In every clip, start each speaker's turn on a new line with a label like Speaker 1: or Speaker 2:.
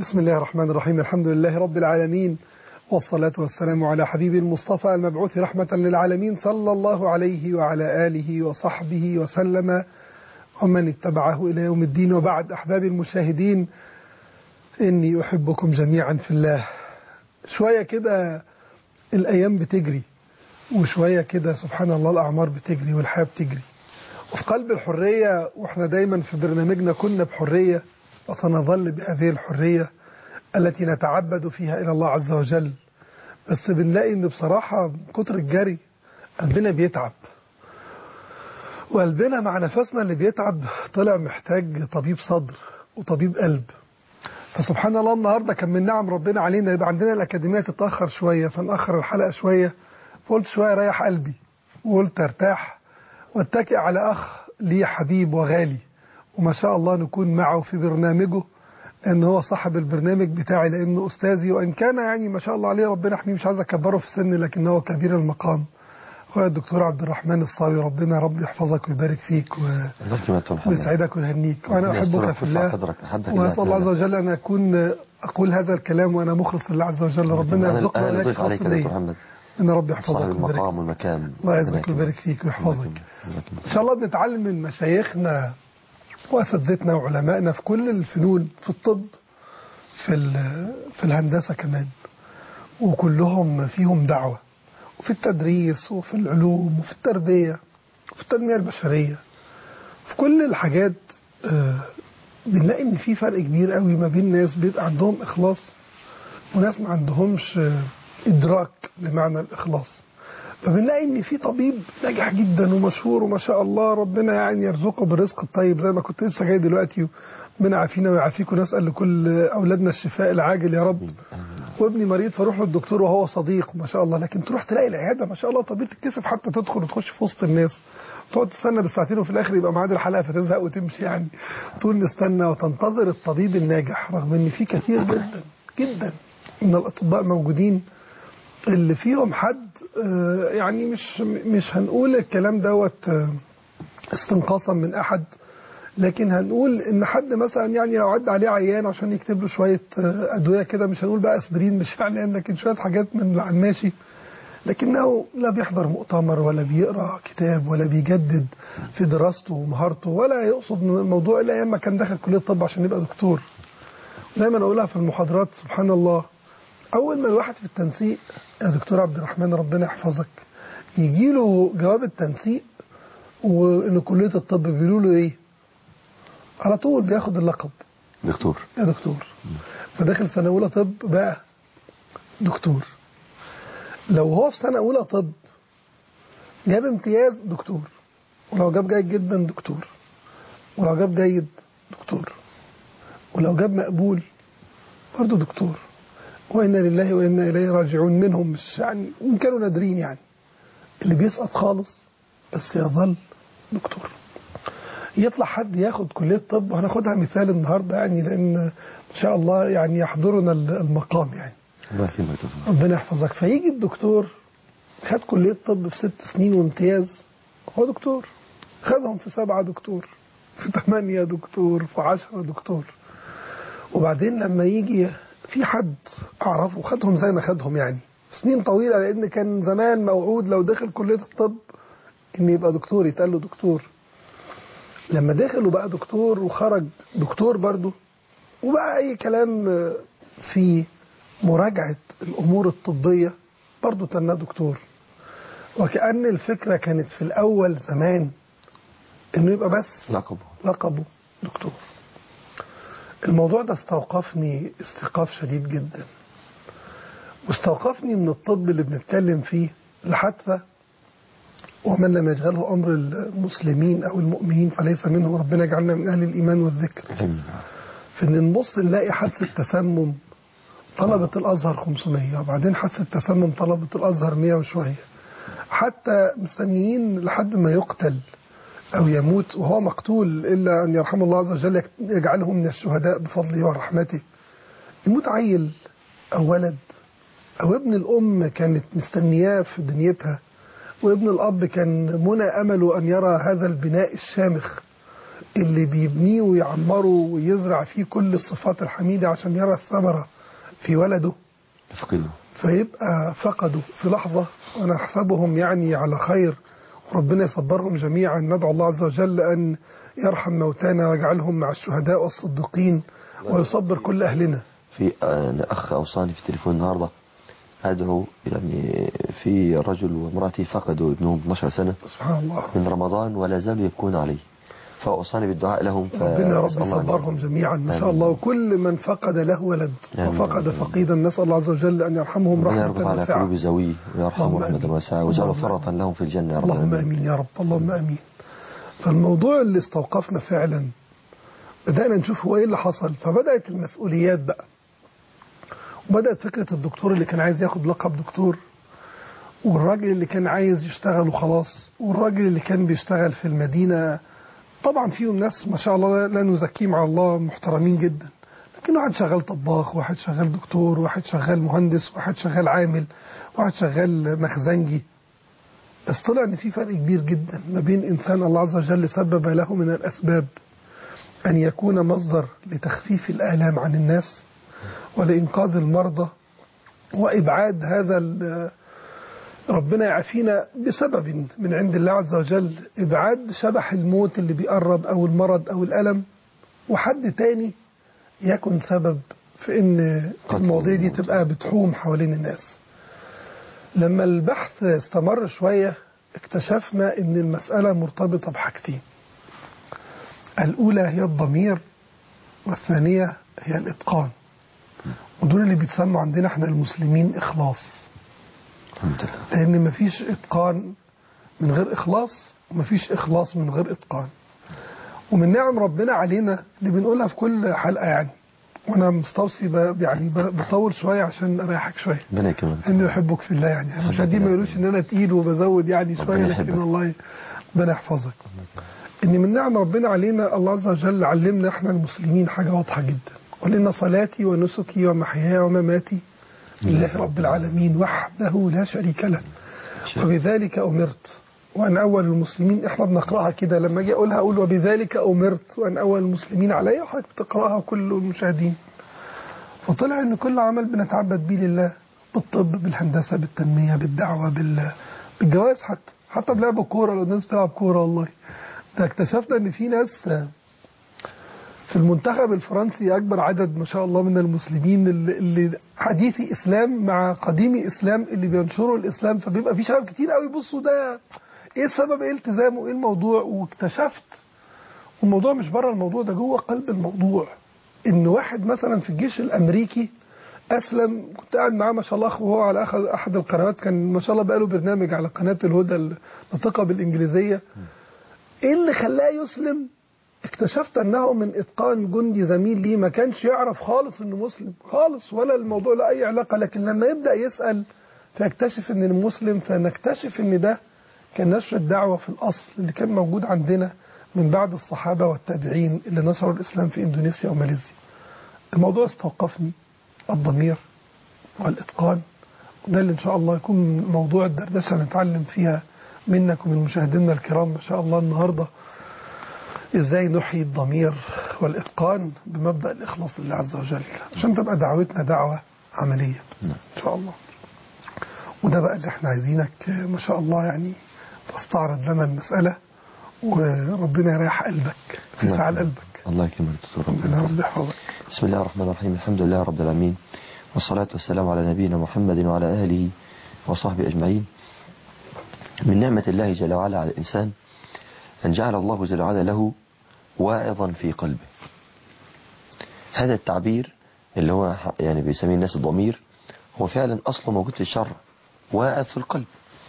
Speaker 1: بسم الله الرحمن الرحيم الحمد لله رب العالمين والصلاة والسلام على حبيب المصطفى المبعوث رحمة للعالمين صلى الله عليه وعلى آله وصحبه وسلم ومن اتبعه إلى يوم الدين وبعد أحبابي المشاهدين إني أحبكم جميعا في الله شوية كده الأيام بتجري وشوية كده سبحان الله الأعمار بتجري والحياة بتجري وفي قلب الحرية وإحنا دايما في برنامجنا كنا بحرية وسنظل بهذه الحرية التي نتعبد فيها إلى الله عز وجل بس بنلاقي إن بصراحة كتر الجري قلبنا بيتعب وقلبنا مع نفسنا اللي بيتعب طلع محتاج طبيب صدر وطبيب قلب فسبحان الله النهاردة كان من نعم ربنا علينا يبقى عندنا الأكاديمية تتأخر شوية فنأخر الحلقة شوية فقلت شوية ريح قلبي وقلت ارتاح واتكئ على أخ لي حبيب وغالي وما شاء الله نكون معه في برنامجه لأن هو صاحب البرنامج بتاعي لأنه أستاذي وإن كان يعني ما شاء الله عليه ربنا يحميه مش عايز أكبره في السن لكن هو كبير المقام أخويا الدكتور عبد الرحمن الصاوي ربنا رب يحفظك ويبارك فيك و... ويسعدك ويهنيك وأنا أحبك في الله وأسأل الله عز وجل أن أكون أقول هذا الكلام وأنا مخلص لله عز وجل ربنا يرزقنا
Speaker 2: أنا
Speaker 1: إليك
Speaker 2: أضيف عليك
Speaker 1: خاص
Speaker 2: يا
Speaker 1: ليا
Speaker 2: دكتور محمد
Speaker 1: ان رب يحفظك
Speaker 2: صاحب
Speaker 1: ويبارك
Speaker 2: المقام والمكان
Speaker 1: الله يعزك ويبارك فيك ويحفظك ان شاء الله بنتعلم من مشايخنا واساتذتنا وعلمائنا في كل الفنون في الطب في ال- في الهندسه كمان وكلهم فيهم دعوه وفي التدريس وفي العلوم وفي التربيه وفي التنميه البشريه في كل الحاجات آه، بنلاقي ان في فرق كبير قوي ما بين ناس بيبقى عندهم اخلاص وناس ما عندهمش آه، ادراك لمعنى الاخلاص فبنلاقي ان في طبيب ناجح جدا ومشهور وما شاء الله ربنا يعني يرزقه بالرزق الطيب زي ما كنت لسه جاي دلوقتي ربنا يعافينا ويعافيكم نسال لكل اولادنا الشفاء العاجل يا رب وابني مريض فاروح للدكتور وهو صديق ما شاء الله لكن تروح تلاقي العياده ما شاء الله طبيب تتكسف حتى تدخل وتخش في وسط الناس تقعد تستنى بالساعتين وفي الاخر يبقى ميعاد الحلقه فتزهق وتمشي يعني طول نستنى وتنتظر الطبيب الناجح رغم ان في كثير جدا جدا من الاطباء موجودين اللي فيهم حد آه، يعني مش مش هنقول الكلام دوت آه، استنقاصا من احد لكن هنقول ان حد مثلا يعني لو عدى عليه عيان عشان يكتب له شويه آه، ادويه كده مش هنقول بقى اسبرين مش فعلا لكن شويه حاجات من اللي على الماشي لكنه لا بيحضر مؤتمر ولا بيقرا كتاب ولا بيجدد في دراسته ومهارته ولا يقصد من الموضوع الا ايام ما كان داخل كليه الطب عشان يبقى دكتور دايما اقولها في المحاضرات سبحان الله اول ما الواحد في التنسيق يا دكتور عبد الرحمن ربنا يحفظك يجي له جواب التنسيق وان كليه الطب بيقولوا له ايه على طول بياخد اللقب
Speaker 2: دكتور
Speaker 1: يا دكتور فداخل سنه اولى طب بقى دكتور لو هو في سنه اولى طب جاب امتياز دكتور ولو جاب جيد جدا دكتور ولو جاب جيد دكتور ولو جاب مقبول برضه دكتور وإنا لله وإنا إليه راجعون منهم مش يعني وإن كانوا نادرين يعني اللي بيسقط خالص بس يظل دكتور يطلع حد ياخد كلية طب وهناخدها مثال النهاردة يعني لأن إن شاء الله يعني يحضرنا المقام يعني
Speaker 2: الله يكرمك يا دكتور
Speaker 1: ربنا يحفظك فيجي الدكتور خد كلية طب في ست سنين وامتياز هو دكتور خدهم في سبعة دكتور في ثمانية دكتور في عشرة دكتور وبعدين لما يجي في حد أعرفه خدهم زي ما خدهم يعني سنين طويلة لأن كان زمان موعود لو دخل كلية الطب إن يبقى دكتور يتقال له دكتور لما دخل وبقى دكتور وخرج دكتور برضه وبقى أي كلام في مراجعة الأمور الطبية برضه تناه دكتور وكأن الفكرة كانت في الأول زمان إنه يبقى بس
Speaker 2: لقبه
Speaker 1: لقبه دكتور الموضوع ده استوقفني استيقاف شديد جدا واستوقفني من الطب اللي بنتكلم فيه لحتى ومن لم يشغله أمر المسلمين أو المؤمنين فليس منهم ربنا يجعلنا من أهل الإيمان والذكر
Speaker 2: آمين
Speaker 1: في إن نبص نلاقي حادثة تسمم طلبة الأزهر 500 وبعدين حادثة تسمم طلبة الأزهر 100 وشوية حتى مستنيين لحد ما يقتل أو يموت وهو مقتول إلا أن يرحم الله عز وجل يجعله من الشهداء بفضله ورحمته يموت عيل أو ولد أو ابن الأم كانت مستنياه في دنيتها وابن الأب كان منى أمله أن يرى هذا البناء الشامخ اللي بيبنيه ويعمره ويزرع فيه كل الصفات الحميدة عشان يرى الثمرة في ولده
Speaker 2: يفقده
Speaker 1: فيبقى فقدوا في لحظة وأنا أحسبهم يعني على خير وربنا يصبرهم جميعا ندعو الله عز وجل أن يرحم موتانا ويجعلهم مع الشهداء والصديقين ويصبر كل أهلنا
Speaker 2: في آه، أخ أوصاني في التليفون النهاردة أدعو يعني في رجل وامرأتي فقدوا ابنهم 12 سنة
Speaker 1: سبحان الله
Speaker 2: من رمضان ولا زالوا يبكون عليه فأوصاني بالدعاء لهم
Speaker 1: ربنا يا رب
Speaker 2: فأسأل الله أن
Speaker 1: يصبرهم جميعا ما شاء
Speaker 2: آمين.
Speaker 1: الله وكل من فقد له ولد
Speaker 2: آمين.
Speaker 1: وفقد فقيدا نسأل الله عز وجل أن يرحمهم
Speaker 2: ربنا يرضى
Speaker 1: رحمة
Speaker 2: على
Speaker 1: واسعة
Speaker 2: قلوب زويه ويرحمه
Speaker 1: اللهم
Speaker 2: رحمة
Speaker 1: آمين.
Speaker 2: واسعة ويجعله
Speaker 1: اللهم
Speaker 2: فرطا لهم في الجنة يا رب
Speaker 1: اللهم
Speaker 2: العالمين.
Speaker 1: امين يا رب اللهم امين فالموضوع اللي استوقفنا فعلا بدأنا نشوف هو ايه اللي حصل فبدأت المسؤوليات بقى وبدأت فكرة الدكتور اللي كان عايز ياخد لقب دكتور والراجل اللي كان عايز يشتغل وخلاص والراجل اللي كان بيشتغل في المدينة طبعا فيهم ناس ما شاء الله لا نزكيهم على الله محترمين جدا لكن واحد شغال طباخ واحد شغال دكتور واحد شغال مهندس واحد شغال عامل واحد شغال مخزنجي بس طلع ان في فرق كبير جدا ما بين انسان الله عز وجل سبب له من الاسباب ان يكون مصدر لتخفيف الالام عن الناس ولانقاذ المرضى وابعاد هذا ال- ربنا يعافينا بسبب من عند الله عز وجل ابعاد شبح الموت اللي بيقرب او المرض او الالم وحد تاني يكن سبب في ان المواضيع دي تبقى بتحوم حوالين الناس لما البحث استمر شوية اكتشفنا ان المسألة مرتبطة بحاجتين الأولى هي الضمير والثانية هي الإتقان ودول اللي بيتسموا عندنا احنا المسلمين إخلاص
Speaker 2: الحمد لله
Speaker 1: لأن مفيش إتقان من غير إخلاص ومفيش إخلاص من غير إتقان ومن نعم ربنا علينا اللي بنقولها في كل حلقة يعني وأنا مستوصي ب- يعني ب- بطول شوية عشان أريحك شوية
Speaker 2: ربنا يكرمك
Speaker 1: اني احبك في الله يعني المشاهدين ما يقولوش ان انا تقيل وبزود يعني شويه
Speaker 2: ربنا
Speaker 1: لكن
Speaker 2: يحبك.
Speaker 1: والله ربنا يحفظك ان من نعم ربنا علينا الله عز وجل علمنا احنا المسلمين حاجه واضحه جدا قل ان صلاتي ونسكي ومحياي ومماتي لله رب العالمين وحده لا شريك له وبذلك امرت وان اول المسلمين احنا بنقراها كده لما اجي اقولها اقول وبذلك امرت وان اول المسلمين علي وحضرتك بتقراها كل المشاهدين فطلع ان كل عمل بنتعبد بيه لله بالطب بالهندسه بالتنميه بالدعوه بال بالجواز حتى حتى بلعب الكوره لو الناس بتلعب كوره والله ده اكتشفنا ان في ناس في المنتخب الفرنسي اكبر عدد ما شاء الله من المسلمين اللي, اللي حديثي اسلام مع قديمي اسلام اللي بينشروا الاسلام فبيبقى في شباب كتير قوي بصوا ده ايه السبب ايه التزامه ايه الموضوع واكتشفت والموضوع مش بره الموضوع ده جوه قلب الموضوع ان واحد مثلا في الجيش الامريكي اسلم كنت قاعد معاه ما شاء الله وهو على أخ- احد القنوات كان ما شاء الله بقى له برنامج على قناه الهدى الناطقه بالانجليزيه ايه اللي خلاه يسلم اكتشفت انه من اتقان جندي زميل ليه ما كانش يعرف خالص انه مسلم خالص ولا الموضوع له اي علاقه لكن لما يبدا يسال فيكتشف ان المسلم فنكتشف ان ده كان نشر الدعوه في الاصل اللي كان موجود عندنا من بعد الصحابه والتابعين اللي نشروا الاسلام في اندونيسيا وماليزيا. الموضوع استوقفني الضمير والاتقان وده اللي ان شاء الله يكون موضوع الدردشه نتعلم فيها منك ومن مشاهدينا الكرام ما شاء الله النهارده ازاي نحيي الضمير والاتقان بمبدا الاخلاص لله عز وجل عشان تبقى دعوتنا دعوه عمليه ان شاء الله وده بقى اللي احنا عايزينك ما شاء الله يعني تستعرض لنا المساله وربنا يريح قلبك تسعى قلبك
Speaker 2: الله يكرمك دكتور
Speaker 1: ربنا
Speaker 2: ربنا
Speaker 1: رب يحفظك
Speaker 2: بسم الله الرحمن الرحيم الحمد لله رب العالمين والصلاة والسلام على نبينا محمد وعلى آله وصحبه أجمعين من نعمة الله جل وعلا على الإنسان أن جعل الله جل وعلا له واعظا في قلبه هذا التعبير اللي هو يعني بيسميه الناس الضمير هو فعلا أصله موجود في الشرع واعظ في القلب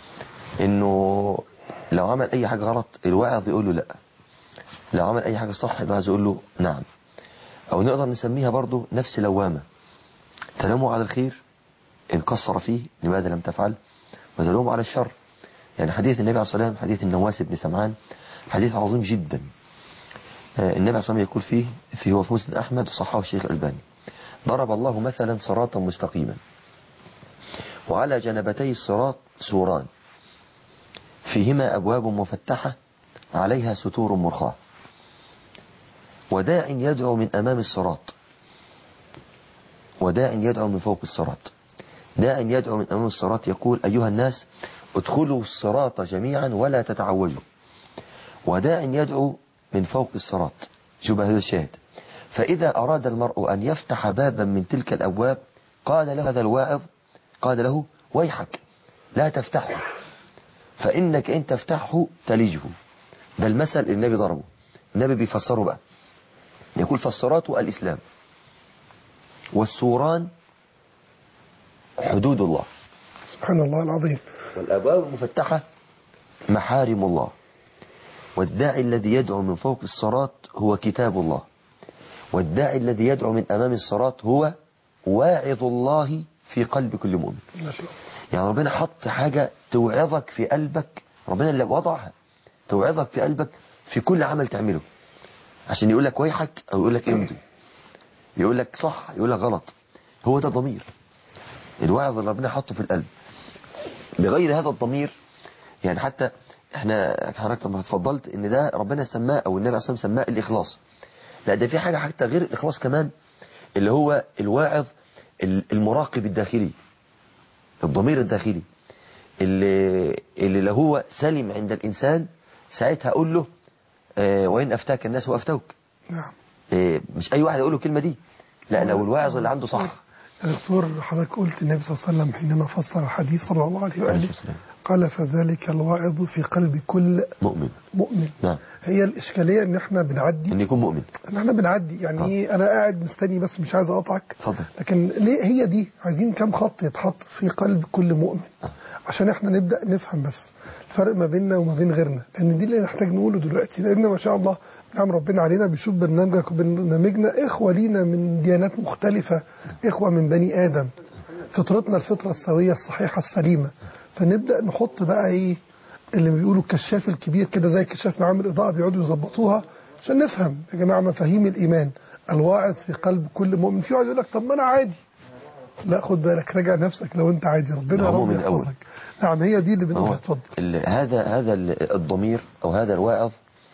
Speaker 2: إنه لو عمل أي حاجة غلط الواعظ يقول له لا لو عمل أي حاجة صح الواعظ يقول له نعم أو نقدر نسميها برضو نفس لوامة تلومه على الخير إن قصر فيه لماذا لم تفعل وتلومه على الشر يعني حديث النبي عليه الصلاة والسلام حديث النواس بن سمعان حديث عظيم جدا آه، النبي عليه الصلاة والسلام يقول فيه في هو في مسند أحمد وصححه الشيخ الألباني ضرب الله مثلا صراطا مستقيما وعلى جنبتي الصراط سوران فيهما أبواب مفتحة عليها ستور مرخاة وداع يدعو من أمام الصراط وداع يدعو من فوق الصراط داع يدعو من أمام الصراط يقول أيها الناس ادخلوا الصراط جميعا ولا تتعوجوا وداع يدعو من فوق الصراط شوف هذا الشاهد فإذا أراد المرء أن يفتح بابا من تلك الأبواب قال له هذا الواعظ قال له ويحك لا تفتحه فإنك إن تفتحه تلجه ده المثل اللي النبي ضربه النبي بيفسره بقى يقول فالصراط الإسلام والسوران حدود الله
Speaker 1: سبحان الله العظيم
Speaker 2: والأبواب المفتحة محارم الله والداعي الذي يدعو من فوق الصراط هو كتاب الله والداعي الذي يدعو من أمام الصراط هو واعظ الله في قلب كل مؤمن
Speaker 1: ما شاء الله
Speaker 2: يعني ربنا حط حاجة توعظك في قلبك ربنا اللي وضعها توعظك في قلبك في كل عمل تعمله عشان يقول لك ويحك أو يقول لك امضي يقول لك صح يقول لك غلط هو ده ضمير الوعظ اللي ربنا حطه في القلب بغير هذا الضمير يعني حتى احنا حضرتك لما اتفضلت ان ده ربنا سماه او النبي عليه الصلاه والسلام سماه الاخلاص لا ده في حاجه حتى غير الاخلاص كمان اللي هو الواعظ المراقب الداخلي الضمير الداخلي اللي اللي لو هو سلم عند الانسان ساعتها اقول له اه وان افتاك الناس وافتوك
Speaker 1: نعم
Speaker 2: اه مش اي واحد يقول له الكلمه دي لا لو الواعظ اللي عنده صح
Speaker 1: يا دكتور حضرتك قلت النبي صلى الله عليه وسلم حينما فسر الحديث صلى الله عليه وآله قال فذلك الواعظ في قلب كل
Speaker 2: مؤمن
Speaker 1: مؤمن
Speaker 2: نعم
Speaker 1: هي الإشكالية إن إحنا بنعدي
Speaker 2: ان يكون مؤمن
Speaker 1: إن إحنا بنعدي يعني
Speaker 2: آه.
Speaker 1: إيه أنا قاعد مستني بس مش عايز أقطعك
Speaker 2: اتفضل
Speaker 1: لكن ليه هي دي عايزين كام خط يتحط في قلب كل مؤمن عشان احنا نبدأ نفهم بس الفرق ما بيننا وما بين غيرنا لان دي اللي نحتاج نقوله دلوقتي لان ما شاء الله نعم ربنا علينا بيشوف برنامجك وبرنامجنا اخوة لينا من ديانات مختلفة اخوة من بني ادم فطرتنا الفطرة السوية الصحيحة السليمة فنبدأ نحط بقى ايه اللي بيقولوا الكشاف الكبير كده زي كشاف معامل اضاءة بيقعدوا يظبطوها عشان نفهم يا جماعة مفاهيم الإيمان الواعظ في قلب كل مؤمن في واحد يقول لك طب ما أنا عادي لا خد بالك راجع نفسك لو أنت عادي ربنا
Speaker 2: هو
Speaker 1: يا رب
Speaker 2: مؤمن الأول.
Speaker 1: يحفظك نعم هي دي اللي
Speaker 2: هو
Speaker 1: بنقولها اتفضل
Speaker 2: ال- هذا هذا ال- الضمير او هذا الواعظ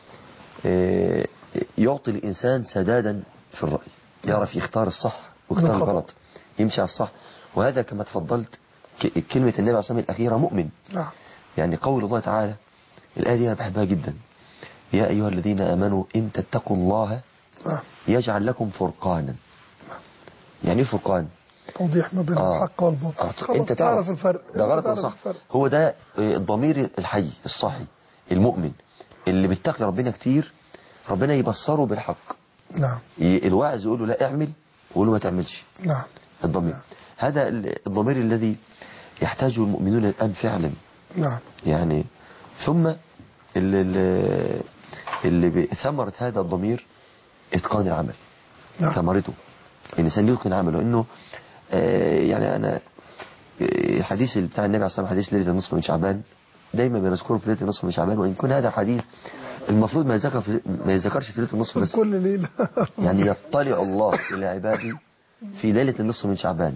Speaker 2: آه، يعطي الانسان سدادا في الراي يعرف يختار الصح ويختار
Speaker 1: الخطأ.
Speaker 2: الغلط يمشي على الصح وهذا كما تفضلت ك- كلمه النبي عليه الصلاه والسلام الاخيره مؤمن
Speaker 1: نعم
Speaker 2: يعني قول الله تعالى الايه دي انا بحبها جدا يا ايها الذين امنوا ان تتقوا الله
Speaker 1: نعم
Speaker 2: يجعل لكم فرقانا يعني ايه فرقان
Speaker 1: توضيح ما بين
Speaker 2: آه.
Speaker 1: الحق والباطل
Speaker 2: آه.
Speaker 1: خلاص
Speaker 2: انت
Speaker 1: تعرف
Speaker 2: تعرف
Speaker 1: الفرق
Speaker 2: ده
Speaker 1: أنت
Speaker 2: غلط ولا
Speaker 1: تعرف
Speaker 2: صح
Speaker 1: الفرق.
Speaker 2: هو ده آه، الضمير الحي الصحي المؤمن اللي بيتقي ربنا كتير ربنا يبصره بالحق
Speaker 1: نعم
Speaker 2: ي- الواعظ يقول له لا اعمل ويقول له ما تعملش
Speaker 1: نعم
Speaker 2: الضمير هذا ال- الضمير الذي يحتاجه المؤمنون الآن فعلا
Speaker 1: نعم
Speaker 2: يعني ثم اللي, اللي, اللي ب- ثمرة هذا الضمير إتقان العمل
Speaker 1: نعم
Speaker 2: ثمرته الإنسان يتقن عمله إنه آه، يعني أنا آه، الحديث اللي بتاع النبي عليه الصلاة والسلام حديث ليلة النصف من شعبان دايما بنذكره في ليلة النصف من شعبان وإن كان هذا حديث المفروض ما يذكر في ما يذكرش في ليلة النصف بس
Speaker 1: كل ليلة
Speaker 2: يعني يطلع الله إلى عباده في ليلة النصف من شعبان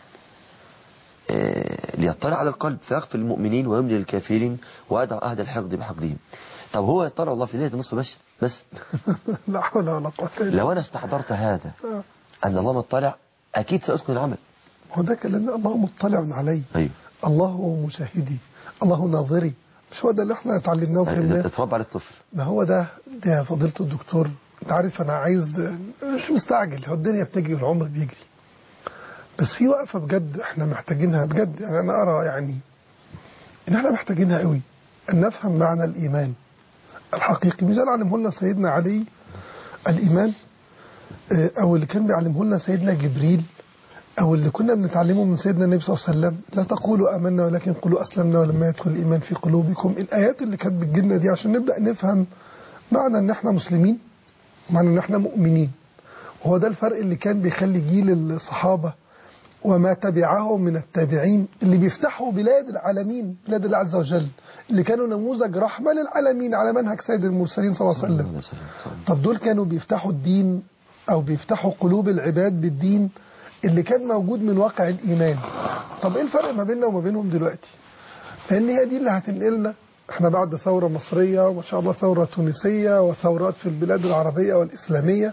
Speaker 2: آه، ليطلع على القلب فيغفر المؤمنين ويملي الكافرين ويدع أهل الحقد بحقدهم طب هو يطلع الله في ليلة النصف بس بس
Speaker 1: لا حول ولا قوة إلا
Speaker 2: لو أنا استحضرت هذا
Speaker 1: بالله
Speaker 2: أن الله مطلع أكيد سأتقن العمل
Speaker 1: هو ده كلام الله مطلع علي
Speaker 2: أيوه
Speaker 1: الله مشاهدي الله ناظري مش هو ده اللي احنا اتعلمناه في
Speaker 2: يعني
Speaker 1: الناس
Speaker 2: اتربى على الطفل
Speaker 1: ما هو ده ده يا فضيلة الدكتور انت عارف انا عايز مش مستعجل هو الدنيا بتجري والعمر بيجري بس في وقفة بجد احنا محتاجينها بجد يعني انا ارى يعني ان احنا محتاجينها قوي ان نفهم معنى الايمان الحقيقي مش ده اللي علمه لنا سيدنا علي الايمان اه، او اللي كان بيعلمه لنا سيدنا جبريل او اللي كنا بنتعلمه من سيدنا النبي صلى الله عليه وسلم لا تقولوا امنا ولكن قولوا اسلمنا ولما يدخل الايمان في قلوبكم الايات اللي كانت بتجيلنا دي عشان نبدا نفهم معنى ان احنا مسلمين معنى ان احنا مؤمنين وهو ده الفرق اللي كان بيخلي جيل الصحابه وما تبعهم من التابعين اللي بيفتحوا بلاد العالمين بلاد الله عز وجل اللي كانوا نموذج رحمه للعالمين على منهج سيد المرسلين صلى الله عليه وسلم طب دول كانوا بيفتحوا الدين او بيفتحوا قلوب العباد بالدين اللي كان موجود من واقع الايمان طب ايه الفرق ما بيننا وما بينهم دلوقتي لان هي دي اللي هتنقلنا احنا بعد ثورة مصرية وما شاء الله ثورة تونسية وثورات في البلاد العربية والإسلامية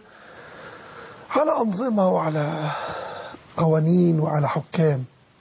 Speaker 1: على أنظمة وعلى قوانين وعلى حكام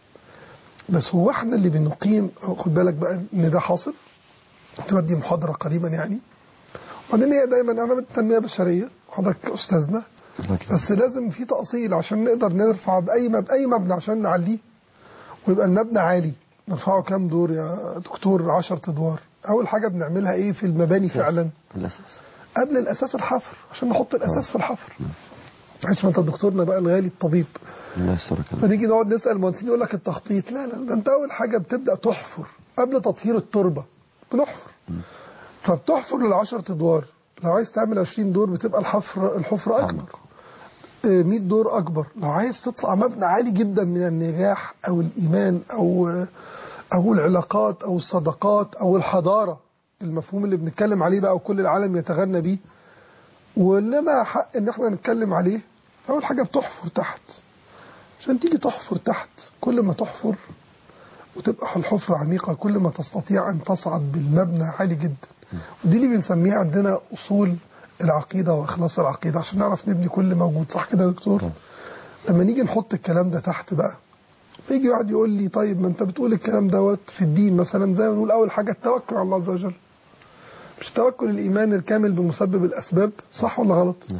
Speaker 1: بس هو احنا اللي بنقيم خد بالك بقى ان ده حاصل تودي محاضرة قريبا يعني وبعدين هي دايما انا بالتنمية بشرية حضرتك استاذنا بس لازم في تأصيل عشان نقدر نرفع بأي مب... أي مبنى عشان نعليه ويبقى المبنى عالي نرفعه كام دور يا دكتور 10 ادوار اول حاجه بنعملها ايه في المباني فعلا
Speaker 2: الأساس
Speaker 1: قبل الاساس الحفر عشان نحط الاساس في الحفر معلش ما انت دكتورنا بقى الغالي الطبيب
Speaker 2: الله يسترك
Speaker 1: فنيجي نقعد نسال المهندسين يقول لك التخطيط لا لا ده انت اول حاجه بتبدا تحفر قبل تطهير التربه بنحفر فبتحفر لل 10 ادوار لو عايز تعمل 20 دور بتبقى الحفر الحفره اكبر
Speaker 2: أعمق.
Speaker 1: آه، 100 دور اكبر لو عايز تطلع مبنى عالي جدا من النجاح او الايمان او او العلاقات او الصداقات او الحضاره المفهوم اللي بنتكلم عليه بقى وكل العالم يتغنى بيه ولنا حق ان احنا نتكلم عليه اول حاجه بتحفر تحت عشان تيجي تحفر تحت كل ما تحفر وتبقى الحفرة عميقة كل ما تستطيع أن تصعد بالمبنى عالي جدا ودي اللي بنسميها عندنا أصول العقيدة وإخلاص العقيدة عشان نعرف نبني كل موجود صح كده يا دكتور؟
Speaker 2: طبعا.
Speaker 1: لما نيجي نحط الكلام ده تحت بقى فيجي واحد يقول لي طيب ما انت بتقول الكلام دوت في الدين مثلا زي ما نقول اول حاجه التوكل على الله عز وجل مش توكل الايمان الكامل بمسبب الاسباب صح ولا غلط؟
Speaker 2: نعم.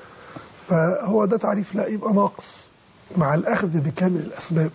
Speaker 1: فهو ده تعريف لا يبقى ناقص مع الاخذ بكامل الاسباب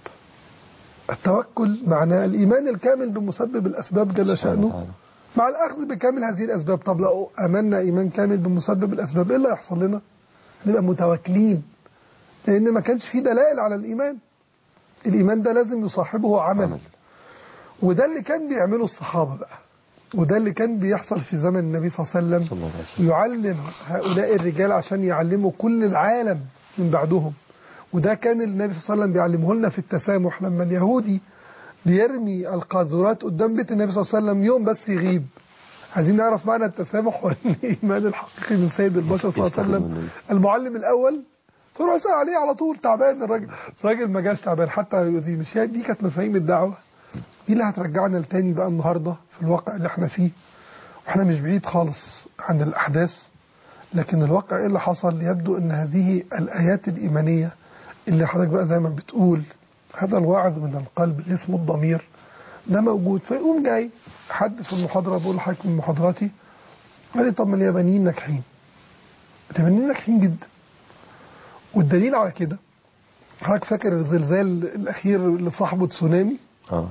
Speaker 1: التوكل معناه الايمان الكامل بمسبب الاسباب جل
Speaker 2: سبحانه
Speaker 1: شانه
Speaker 2: وتعالى.
Speaker 1: مع الاخذ بكامل هذه الاسباب طب لو امنا ايمان كامل بمسبب الاسباب ايه اللي هيحصل لنا؟ نبقى متوكلين لان ما كانش في دلائل على الايمان الايمان ده لازم يصاحبه عمل
Speaker 2: عمل.
Speaker 1: وده اللي كان بيعمله الصحابه بقى وده اللي كان بيحصل في زمن النبي صلى الله عليه وسلم
Speaker 2: صلى الله عليه وسلم
Speaker 1: يعلم هؤلاء الرجال عشان يعلموا كل العالم من بعدهم وده كان النبي صلى الله عليه وسلم بيعلمه لنا في التسامح لما اليهودي بيرمي القاذورات قدام بيت النبي صلى الله عليه وسلم يوم بس يغيب عايزين نعرف معنى التسامح والايمان الحقيقي من سيد البشر صلى الله عليه وسلم المعلم الاول فروح يسال عليه على طول تعبان الراجل الراجل ما جاش تعبان حتى دي مش هي دي كانت مفاهيم الدعوه دي اللي هترجعنا لتاني بقى النهارده في الواقع اللي احنا فيه واحنا مش بعيد خالص عن الاحداث لكن الواقع ايه اللي حصل يبدو ان هذه الايات الايمانيه اللي حضرتك بقى زي ما بتقول هذا الوعظ من القلب اللي اسمه الضمير ده موجود فيقوم جاي حد في المحاضره بقول لحضرتك من محاضراتي قال لي طب ما اليابانيين ناجحين اليابانيين ناجحين جدا والدليل على كده حضرتك فاكر الزلزال الاخير اللي صاحبه تسونامي
Speaker 2: اه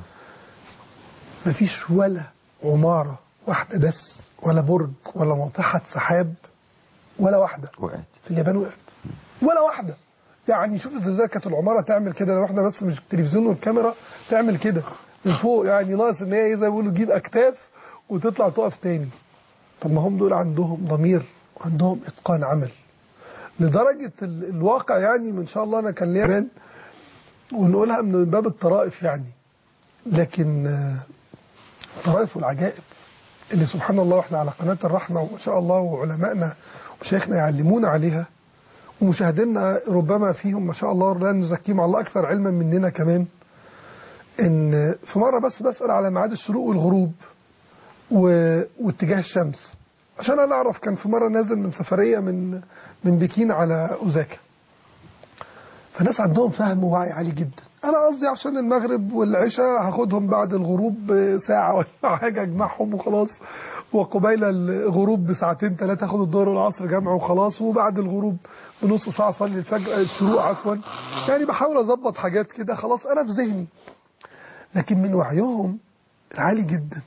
Speaker 1: مفيش ولا عمارة واحدة بس ولا برج ولا منطقة سحاب ولا واحدة
Speaker 2: وقعت
Speaker 1: في اليابان وقعت ولا واحدة يعني شوف الزلزال كانت العمارة تعمل كده لو احنا بس مش التلفزيون والكاميرا تعمل كده من فوق يعني ناقص ان هي إيه زي ما بيقولوا تجيب اكتاف وتطلع تقف تاني طب ما هم دول عندهم ضمير وعندهم اتقان عمل لدرجة ال- الواقع يعني من شاء الله انا كان ليا بان ونقولها من باب الطرائف يعني لكن آه، الطرائف والعجائب اللي سبحان الله واحنا على قناة الرحمة وما شاء الله وعلمائنا وشيخنا يعلمونا عليها ومشاهدينا ربما فيهم ما شاء الله لا نزكيهم على الله أكثر علما مننا كمان إن في مرة بس بسأل على ميعاد الشروق والغروب و... واتجاه الشمس عشان أنا أعرف كان في مرة نازل من سفرية من من بكين على أوزاكا فناس عندهم فهم ووعي عالي جدا انا قصدي عشان المغرب والعشاء هاخدهم بعد الغروب ساعه ولا حاجه اجمعهم وخلاص وقبيل الغروب بساعتين ثلاثه اخد الظهر والعصر جمع وخلاص وبعد الغروب بنص ساعه اصلي الفجر الشروق عفوا يعني بحاول اظبط حاجات كده خلاص انا في ذهني لكن من وعيهم العالي جدا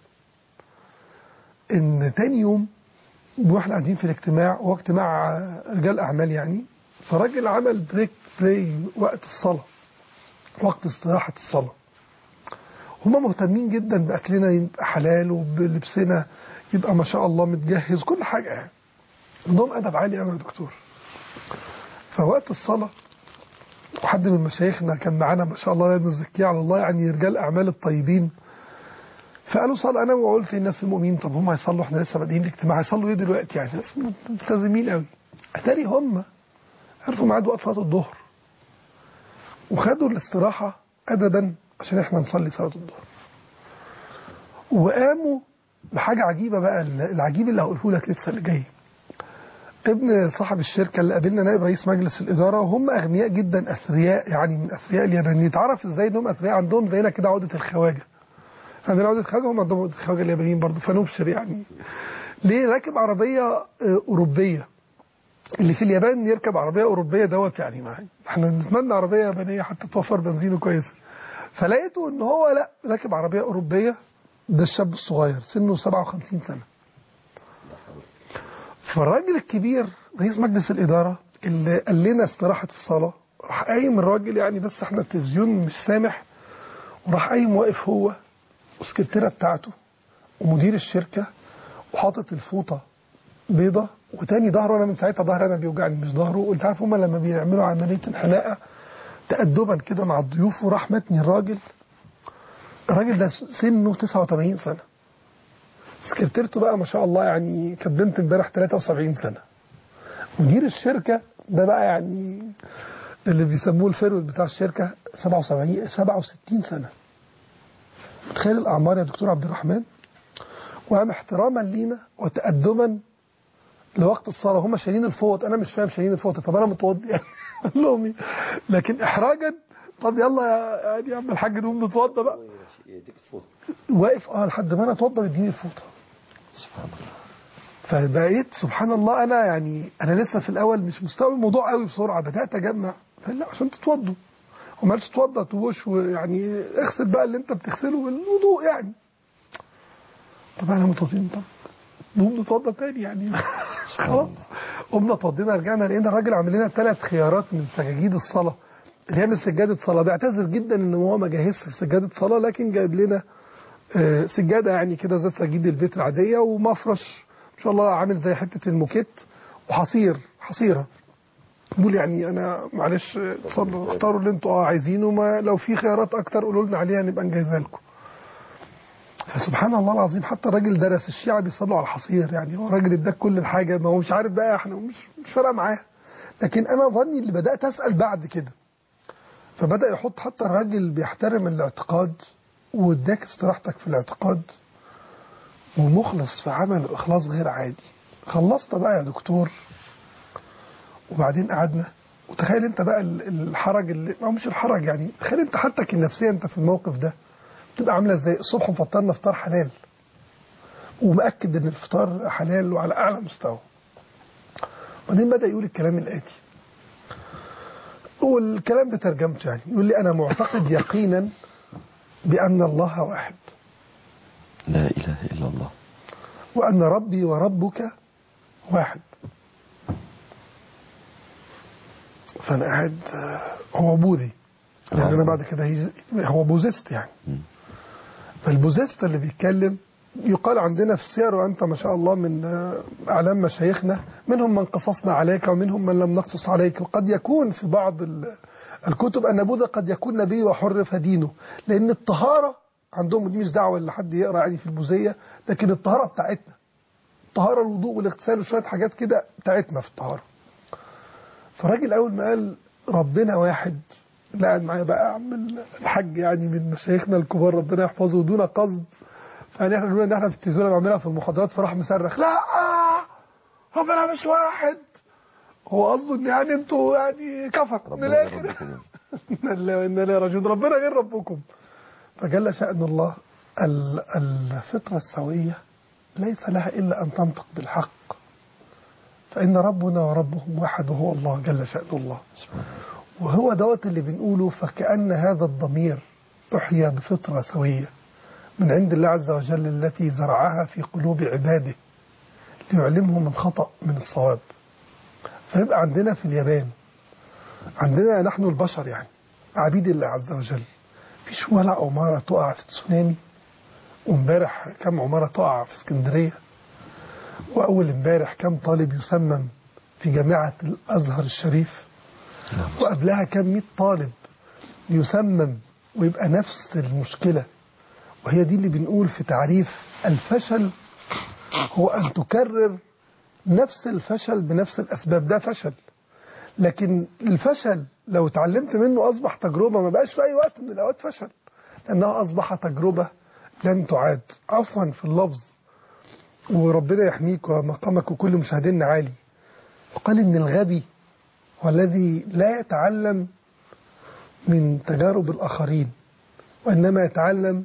Speaker 1: ان تاني يوم واحنا قاعدين في الاجتماع هو اجتماع رجال اعمال يعني فراجل عمل بريك براي وقت الصلاه وقت استراحه الصلاه هم مهتمين جدا باكلنا يبقى حلال وبلبسنا يبقى ما شاء الله متجهز كل حاجه يعني عندهم ادب عالي قوي يا دكتور فوقت الصلاه وحد من مشايخنا كان معانا ما شاء الله لا نزكيه على الله يعني رجال اعمال الطيبين فقالوا صلى انا وقلت للناس المؤمنين طب هم هيصلوا احنا لسه بادئين الاجتماع هيصلوا ايه دلوقتي يعني ناس ملتزمين قوي اتاري هم عرفوا ميعاد وقت صلاه الظهر وخدوا الاستراحه ادبا عشان احنا نصلي صلاه الظهر وقاموا بحاجة عجيبة بقى العجيب اللي هقوله لك لسه اللي جاي ابن صاحب الشركة اللي قابلنا نائب رئيس مجلس الإدارة وهم أغنياء جدا أثرياء يعني من أثرياء اليابانيين يتعرف إزاي إنهم أثرياء عندهم زينا كده عقدة الخواجة عندنا عقدة الخواجة هم عندهم عقدة الخواجة اليابانيين برضه فنبشر يعني ليه راكب عربية آه، أوروبية اللي في اليابان يركب عربية أوروبية دوت يعني معايا احنا نتمنى عربية يابانية حتى توفر بنزين كويس فلقيته ان هو لا راكب عربية أوروبية ده الشاب الصغير سنه 57 سنة فالراجل الكبير رئيس مجلس الإدارة اللي قال لنا استراحة الصلاة راح قايم الراجل يعني بس احنا التلفزيون مش سامح وراح قايم واقف هو والسكرتيرة بتاعته ومدير الشركة وحاطط الفوطة بيضة وتاني ظهره انا من ساعتها ظهري انا بيوجعني مش ظهره وانت عارف هما لما بيعملوا عملية انحناءة تأدبا كده مع الضيوف وراح متني الراجل الراجل ده سنه 89 سنة سكرتيرته بقى ما شاء الله يعني كانت بنت امبارح 73 سنة مدير الشركة ده بقى يعني اللي بيسموه الفيرود بتاع الشركة 77 67 سنة متخيل الأعمار يا دكتور عبد الرحمن وقام احتراما لينا وتأدبا لوقت الصلاة هم شايلين الفوط أنا مش فاهم شايلين الفوط طب أنا متوضي يعني أقول لهم إيه؟ لكن إحراجا طب يلا يا يعني يا عم الحاج نقوم نتوضى بقى واقف اه لحد ما انا اتوضى ويديني الفوطه
Speaker 2: سبحان الله
Speaker 1: فبقيت سبحان الله انا يعني انا لسه في الاول مش مستوعب الموضوع قوي بسرعه بدات اجمع فقال لا عشان تتوضوا هو ما قالش اتوضى توش ويعني اغسل بقى اللي انت بتغسله بالوضوء يعني طب احنا متوضين طب نقوم نتوضى تاني يعني خلاص قمنا اتوضينا رجعنا لقينا الراجل عامل لنا ثلاث خيارات من سجاجيد الصلاه اللي هي من سجاده صلاه بيعتذر جدا ان هو ما جهزش سجاده صلاه لكن جايب لنا آه، سجاده يعني كده زي سجاجيد البيت العاديه ومفرش ان شاء الله عامل زي حته الموكيت وحصير حصيره بيقول يعني انا معلش تصلوا اختاروا اللي انتوا اه عايزينه ما لو في خيارات اكتر قولوا لنا عليها نبقى نجهزها لكم فسبحان الله العظيم حتى الراجل درس الشيعة بيصلوا على الحصير يعني هو راجل اداك كل الحاجة ما هو مش عارف بقى احنا مش مش فارقة معاه لكن انا ظني اللي بدأت اسأل بعد كده فبدأ يحط حتى الراجل بيحترم الاعتقاد واداك استراحتك في الاعتقاد ومخلص في عمل اخلاص غير عادي خلصنا بقى يا دكتور وبعدين قعدنا وتخيل انت بقى ال- الحرج اللي ما هو مش الحرج يعني تخيل انت حالتك النفسيه انت في الموقف ده بتبقى عامله ازاي الصبح مفطرنا فطار حلال ومأكد ان الفطار حلال وعلى اعلى مستوى وبعدين بدأ يقول الكلام الآتي والكلام بترجمته يعني يقول لي أنا معتقد يقينا بأن الله واحد
Speaker 2: لا إله إلا الله
Speaker 1: وأن ربي وربك واحد فأنا قاعد آه، هو بوذي يعني أنا بعد كده هيز- هو بوذيست يعني
Speaker 2: مم.
Speaker 1: فالبوذيست اللي بيتكلم يقال عندنا في السير وأنت ما شاء الله من آه، أعلام مشايخنا منهم من قصصنا عليك ومنهم من لم نقصص عليك وقد يكون في بعض ال- الكتب أن بوذا قد يكون نبي وحرف دينه لأن الطهارة عندهم دي مش دعوة اللي حد يقرأ عادي في البوذية لكن الطهارة بتاعتنا الطهارة الوضوء والاغتسال وشوية حاجات كده بتاعتنا في الطهارة فالراجل أول ما قال ربنا واحد لا قاعد معايا بقى عم الحاج يعني من مشايخنا الكبار ربنا يحفظه دون قصد فيعني احنا بنقول ان احنا في التلفزيون بنعملها في المحاضرات فراح مصرخ لا ربنا مش واحد هو قصده ان يعني انتوا يعني كفر من
Speaker 2: ربنا
Speaker 1: الاخر
Speaker 2: يربكم يعني.
Speaker 1: إنا لله وإنا إليه راجعون ربنا غير ربكم فجل شأن الله ال- الفطرة السوية ليس لها إلا أن تنطق بالحق فإن ربنا وربهم واحد وهو الله جل شأن الله وهو دوت اللي بنقوله فكأن هذا الضمير أحيا بفطرة سوية من عند الله عز وجل التي زرعها في قلوب عباده ليعلمهم الخطأ من الصواب فيبقى عندنا في اليابان عندنا نحن البشر يعني عبيد الله عز وجل فيش ولا عمارة تقع في تسونامي وامبارح كم عمارة تقع في اسكندرية وأول امبارح كم طالب يسمم في جامعة الأزهر الشريف وقبلها كم مئة طالب يسمم ويبقى نفس المشكلة وهي دي اللي بنقول في تعريف الفشل هو أن تكرر نفس الفشل بنفس الأسباب ده فشل لكن الفشل لو اتعلمت منه أصبح تجربة ما بقاش في أي وقت من الأوقات فشل لأنها أصبح تجربة لن تعاد عفوا في اللفظ وربنا يحميك ومقامك وكل مشاهدينا عالي وقال إن الغبي هو الذي لا يتعلم من تجارب الآخرين وإنما يتعلم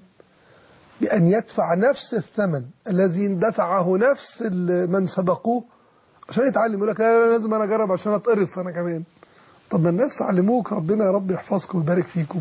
Speaker 1: بأن يدفع نفس الثمن الذي دفعه نفس ال- من سبقوه عشان يتعلم يقول لك لا لا لازم أنا أجرب عشان أتقرص أنا كمان طب ما الناس علموك ربنا يا رب يحفظكم ويبارك فيكم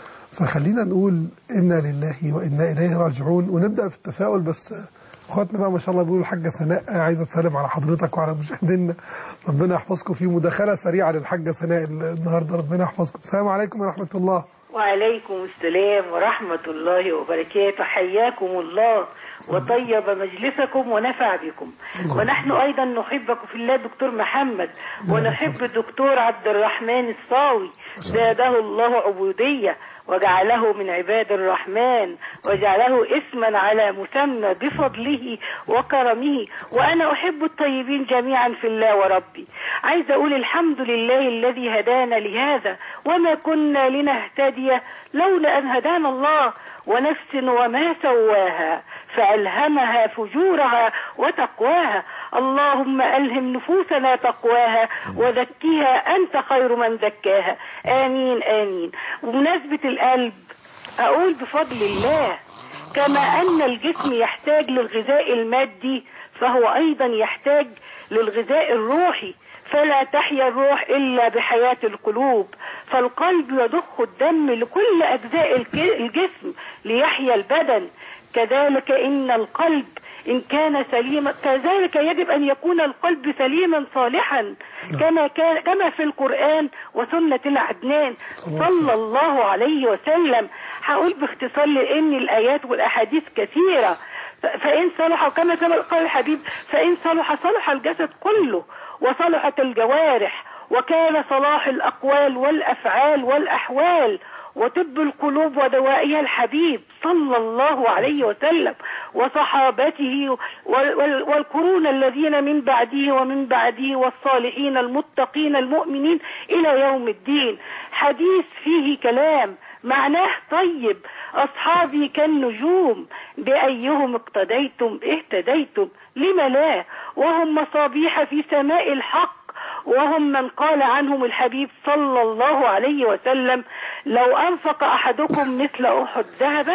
Speaker 1: فخلينا نقول إنا لله وإنا إليه راجعون ونبدأ في التفاؤل بس اخواتنا بقى ما شاء الله بيقولوا الحاجة سناء عايزة تسلم على حضرتك وعلى مشاهدينا ربنا يحفظكم في مداخلة سريعة للحاجة سناء النهاردة ربنا يحفظكم السلام عليكم ورحمة الله
Speaker 3: وعليكم السلام ورحمة الله وبركاته حياكم الله وطيب مجلسكم ونفع بكم ونحن أيضا نحبكم في الله دكتور محمد ونحب الدكتور عبد الرحمن الصاوي زاده الله عبودية وجعله من عباد الرحمن وجعله اسما على مسمى بفضله وكرمه وأنا أحب الطيبين جميعا في الله وربي عايزة أقول الحمد لله الذي هدانا لهذا وما كنا لنهتدي لولا أن هدانا الله ونفس وما سواها فألهمها فجورها وتقواها اللهم ألهم نفوسنا تقواها وزكيها أنت خير من زكاها آمين آمين وبمناسبة القلب أقول بفضل الله كما أن الجسم يحتاج للغذاء المادي فهو أيضا يحتاج للغذاء الروحي فلا تحيا الروح إلا بحياة القلوب فالقلب يضخ الدم لكل أجزاء الك- الجسم ليحيا البدن كذلك إن القلب إن كان سليما كذلك يجب أن يكون القلب سليما صالحا كما كان كما في القرآن وسنة العدنان صلى الله عليه وسلم هقول باختصار لأن الآيات والأحاديث كثيرة ف- فإن صلح كما كما قال الحبيب فإن صلح صلح الجسد كله وصلحت الجوارح وكان صلاح الأقوال والأفعال والأحوال وطب القلوب ودوائها الحبيب صلى الله عليه وسلم وصحابته وال- وال- والقرون الذين من بعده ومن بعده والصالحين المتقين المؤمنين إلى يوم الدين حديث فيه كلام معناه طيب أصحابي كالنجوم بأيهم اقتديتم اهتديتم لم لا وهم مصابيح في سماء الحق وهم من قال عنهم الحبيب صلى الله عليه وسلم لو أنفق أحدكم مثل أحد ذهبا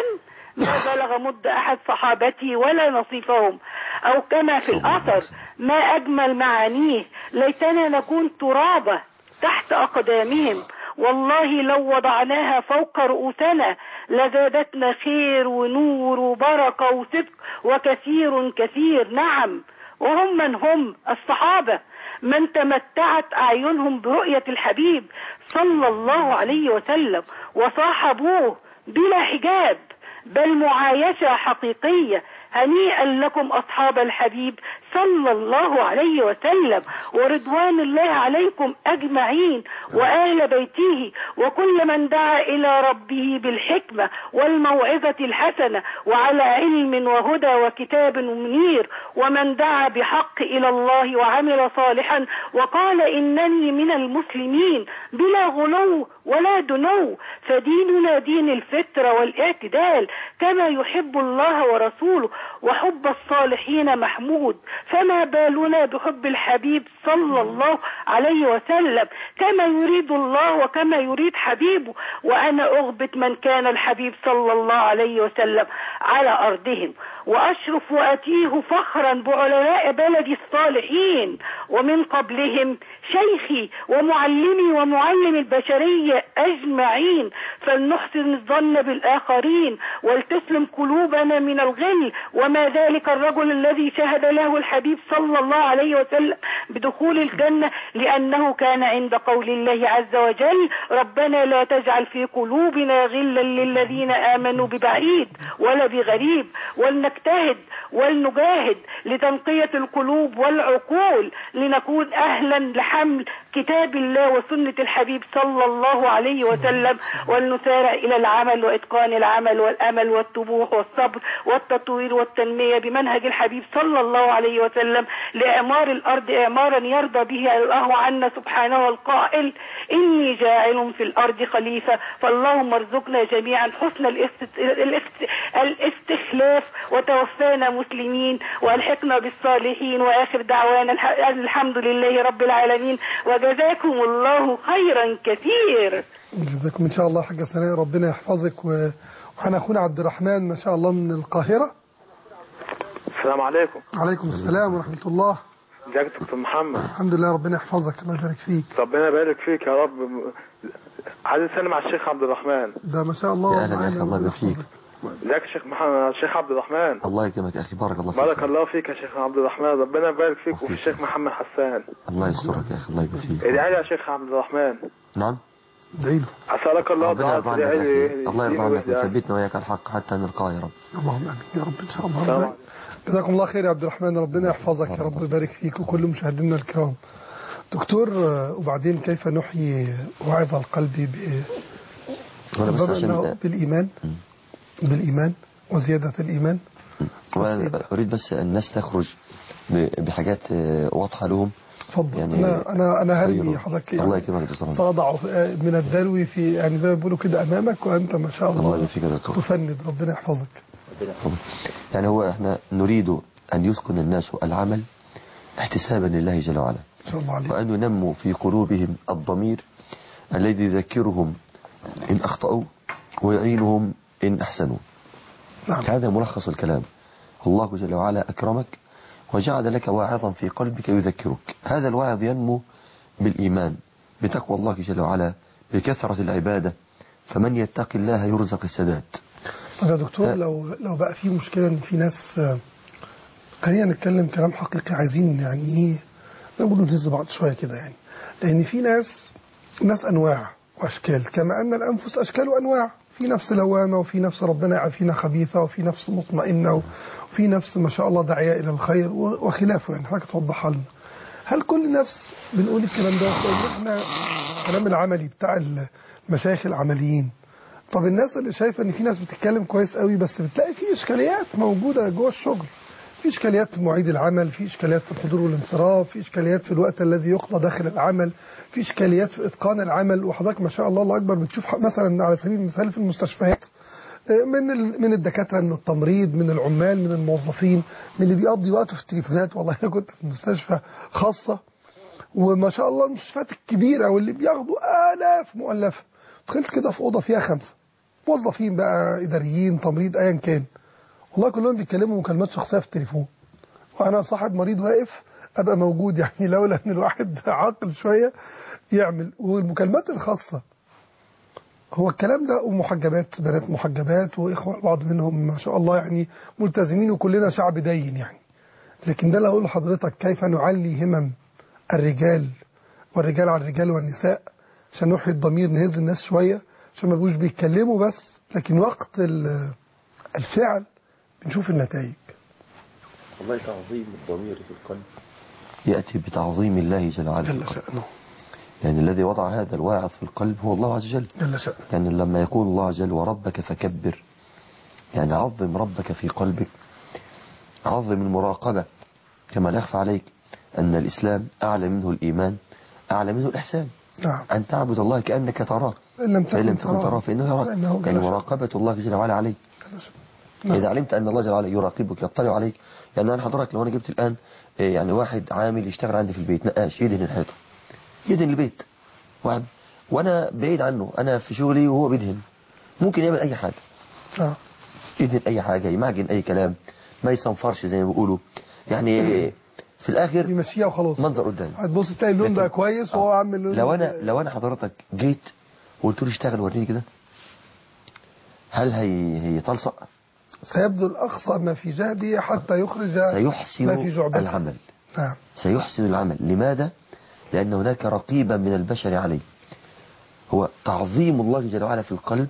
Speaker 3: ما بلغ مد أحد صحابتي ولا نصيفهم أو كما في الأثر ما أجمل معانيه ليتنا نكون ترابة تحت أقدامهم والله لو وضعناها فوق رؤوسنا لزادتنا خير ونور وبركة وصدق وكثير كثير نعم وهم من هم الصحابة من تمتعت أعينهم برؤية الحبيب صلى الله عليه وسلم وصاحبوه بلا حجاب بل معايشة حقيقية هنيئا لكم أصحاب الحبيب صلى الله عليه وسلم ورضوان الله عليكم أجمعين وآل بيته وكل من دعا إلى ربه بالحكمة والموعظة الحسنة وعلى علم وهدى وكتاب منير ومن دعا بحق إلى الله وعمل صالحا وقال إنني من المسلمين بلا غلو ولا دنو فديننا دين الفطرة والاعتدال كما يحب الله ورسوله وحب الصالحين محمود فما بالنا بحب الحبيب صلى الله عليه وسلم كما يريد الله وكما يريد حبيبه وأنا أغبط من كان الحبيب صلى الله عليه وسلم على أرضهم وأشرف وأتيه فخرا بعلماء بلدي الصالحين ومن قبلهم شيخي ومعلمي ومعلم البشرية أجمعين فلنحسن الظن بالآخرين ولتسلم قلوبنا من الغل وما ذلك الرجل الذي شهد له الحبيب صلى الله عليه وسلم بدخول الجنة لأنه كان عند قول الله عز وجل ربنا لا تجعل في قلوبنا غلا للذين آمنوا ببعيد ولا بغريب ولنجتهد ولنجاهد لتنقية القلوب والعقول لنكون أهلا لحمل كتاب الله وسنة الحبيب صلى الله عليه وسلم ولنسارع إلى العمل وإتقان العمل والأمل والطموح والصبر والتطوير والتنمية بمنهج الحبيب صلى الله عليه وسلم لإعمار الأرض إعمارا يرضى به الله عنا سبحانه القائل إني جاعل في الأرض خليفة فاللهم ارزقنا جميعا حسن الاست- الاست- الاستخلاف وتوفانا مسلمين والحقنا بالصالحين واخر دعوانا الح- الحمد لله رب العالمين وجزاكم الله خيرا كثير
Speaker 1: جزاكم ان شاء الله حاجه ثانيه ربنا يحفظك و... وحنا اخونا عبد الرحمن ما شاء الله من القاهره
Speaker 4: السلام عليكم
Speaker 1: عليكم السلام ورحمه الله
Speaker 4: ازيك يا دكتور محمد
Speaker 1: الحمد لله ربنا يحفظك الله يبارك فيك
Speaker 4: ربنا يبارك فيك يا رب عايز اسلم على الشيخ عبد الرحمن
Speaker 1: ده ما شاء الله
Speaker 2: يا أهلا يا
Speaker 1: معانا
Speaker 2: أخي، الله
Speaker 1: ربنا
Speaker 2: يبارك فيك.
Speaker 1: يحفظك.
Speaker 4: ازيك يا شيخ محمد الشيخ عبد الرحمن
Speaker 2: الله يكرمك يا أخي بارك الله فيك
Speaker 4: بارك الله فيك يا شيخ عبد الرحمن ربنا يبارك فيك وفي
Speaker 2: وفيك.
Speaker 4: الشيخ محمد حسان
Speaker 2: الله يسترك يا أخي الله يبارك فيك
Speaker 4: ادعي لي يا شيخ عبد الرحمن
Speaker 2: نعم
Speaker 1: ادعي له
Speaker 4: اسالك الله
Speaker 2: ربنا
Speaker 4: تعالى
Speaker 2: يرضى عنك
Speaker 4: تدعي
Speaker 2: يا
Speaker 4: لي
Speaker 2: أخي الله يرضى
Speaker 4: يهديني
Speaker 2: عنك
Speaker 4: ويهدي
Speaker 2: ويثبتنا وإياك على الحق حتى نلقاه يا رب
Speaker 1: اللهم امين يا رب ان شاء الله
Speaker 4: السلام
Speaker 1: ربنا جزاكم الله خير يا عبد الرحمن ربنا يحفظك يا رب يبارك فيك وكل مشاهدينا الكرام دكتور آه، وبعدين كيف نحيي وعظ القلب ب...
Speaker 2: وأنا بس
Speaker 1: ربما أنه
Speaker 2: عشان
Speaker 1: بالإيمان بالإيمان وزيادة الإيمان
Speaker 2: وأنا أريد بس أن الناس تخرج ب- بحاجات آه، واضحة لهم
Speaker 1: تفضل
Speaker 2: يعني
Speaker 1: أنا أنا أنا هرمي
Speaker 2: خير.
Speaker 1: حضرتك
Speaker 2: الله
Speaker 1: يعني
Speaker 2: يكرمك يا دكتور محمد.
Speaker 1: تضع من الدلو في يعني زي ما بيقولوا كده أمامك وأنت ما شاء
Speaker 2: الله
Speaker 1: الله
Speaker 2: يبارك فيك يا دكتور
Speaker 1: تفند ربنا يحفظك
Speaker 2: تفضل. يعني هو احنا نريد أن يسكن الناس العمل احتسابا لله جل وعلا
Speaker 1: إن شاء الله عليك
Speaker 2: وأن ينموا في قلوبهم الضمير الذي يذكرهم إن أخطأوا ويعينهم إن أحسنوا
Speaker 1: نعم
Speaker 2: هذا ملخص الكلام الله جل وعلا أكرمك وجعل لك واعظا في قلبك يذكرك هذا الواعظ ينمو بالإيمان بتقوى الله جل وعلا بكثرة العبادة فمن يتق الله يرزق السداد
Speaker 1: طب يا دكتور
Speaker 2: لا.
Speaker 1: لو لو بقى في مشكلة إن في ناس آه، خلينا نتكلم كلام حقيقي عايزين يعني إيه نقول نهز بعض شوية كده يعني لأن في ناس ناس أنواع وأشكال كما أن الأنفس أشكال وأنواع في نفس لوامة وفي نفس ربنا يعافينا خبيثة وفي نفس مطمئنة وفي نفس ما شاء الله داعية إلى الخير و- وخلافه يعني حضرتك توضحها لنا هل كل نفس بنقول الكلام ده ولا احنا الكلام العملي بتاع المشايخ العمليين طب الناس اللي شايفه ان في ناس بتتكلم كويس قوي بس بتلاقي في اشكاليات موجوده جوه الشغل في اشكاليات في مواعيد العمل في اشكاليات في الحضور والانصراف في اشكاليات في الوقت الذي يقضى داخل العمل في اشكاليات في اتقان العمل وحضرتك ما شاء الله الله اكبر بتشوف ح- مثلا على سبيل المثال في المستشفيات آه، من ال- من الدكاتره من التمريض من العمال من الموظفين من اللي بيقضي وقته في التليفونات والله انا كنت في مستشفى خاصه وما شاء الله المستشفيات الكبيره واللي بياخدوا الاف مؤلفه دخلت كده في اوضه فيها خمسه موظفين بقى اداريين تمريض ايا كان والله كلهم بيتكلموا مكالمات شخصيه في التليفون وانا صاحب مريض واقف ابقى موجود يعني لولا ان الواحد عاقل شويه يعمل والمكالمات الخاصه هو الكلام ده ومحجبات بنات محجبات واخوه بعض منهم ما شاء الله يعني ملتزمين وكلنا شعب دين يعني لكن ده اللي اقول لحضرتك كيف نعلي همم الرجال والرجال على الرجال والنساء عشان نحيي الضمير نهز الناس شويه عشان ما يبقوش بيتكلموا بس لكن وقت ال- الفعل بنشوف النتائج
Speaker 2: والله تعظيم الضمير في القلب يأتي بتعظيم الله جل وعلا في
Speaker 1: جل
Speaker 2: القلب
Speaker 1: شأنه
Speaker 2: يعني الذي وضع هذا الواعظ في القلب هو الله عز وجل
Speaker 1: جل شأنه
Speaker 2: يعني لما يقول الله عز وجل وربك فكبر يعني عظم ربك في قلبك عظم المراقبة كما لا يخفى عليك أن الإسلام أعلى منه الإيمان أعلى منه الإحسان
Speaker 1: نعم
Speaker 2: أن تعبد الله كأنك تراه
Speaker 1: إن لم
Speaker 2: فإن لم
Speaker 1: تكن
Speaker 2: تكن تراه فإنه يراك
Speaker 1: فإنه
Speaker 2: يعني
Speaker 1: جل
Speaker 2: مراقبة الله جل وعلا عليك
Speaker 1: جل شأنه. نعم.
Speaker 2: إذا علمت أن الله جل وعلا يراقبك يطلع عليك يعني أنا حضرتك لو أنا جبت الآن إيه، يعني واحد عامل يشتغل عندي في البيت نقاش يدهن الحيطة يدهن البيت واحد وأنا بعيد عنه أنا في شغلي وهو بيدهن ممكن يعمل أي حاجة
Speaker 1: آه.
Speaker 2: يدهن أي حاجة يمعجن أي كلام ما يصنفرش زي ما بيقولوا يعني في الآخر
Speaker 1: بيمشيها وخلاص
Speaker 2: منظر قدامي
Speaker 1: هتبص تلاقي اللون
Speaker 2: لكن-
Speaker 1: بقى كويس وهو
Speaker 2: آه.
Speaker 1: عامل لون
Speaker 2: لو أنا لو أنا حضرتك جيت وقلت له اشتغل وريني كده هل هي هي تلصق
Speaker 1: سيبذل أقصى ما في جهده حتى يخرج
Speaker 2: سيحسن
Speaker 1: ما في جعبته
Speaker 2: العمل
Speaker 1: نعم
Speaker 2: سيحسن العمل لماذا؟ لأن هناك رقيبا من البشر عليه هو تعظيم الله جل وعلا في القلب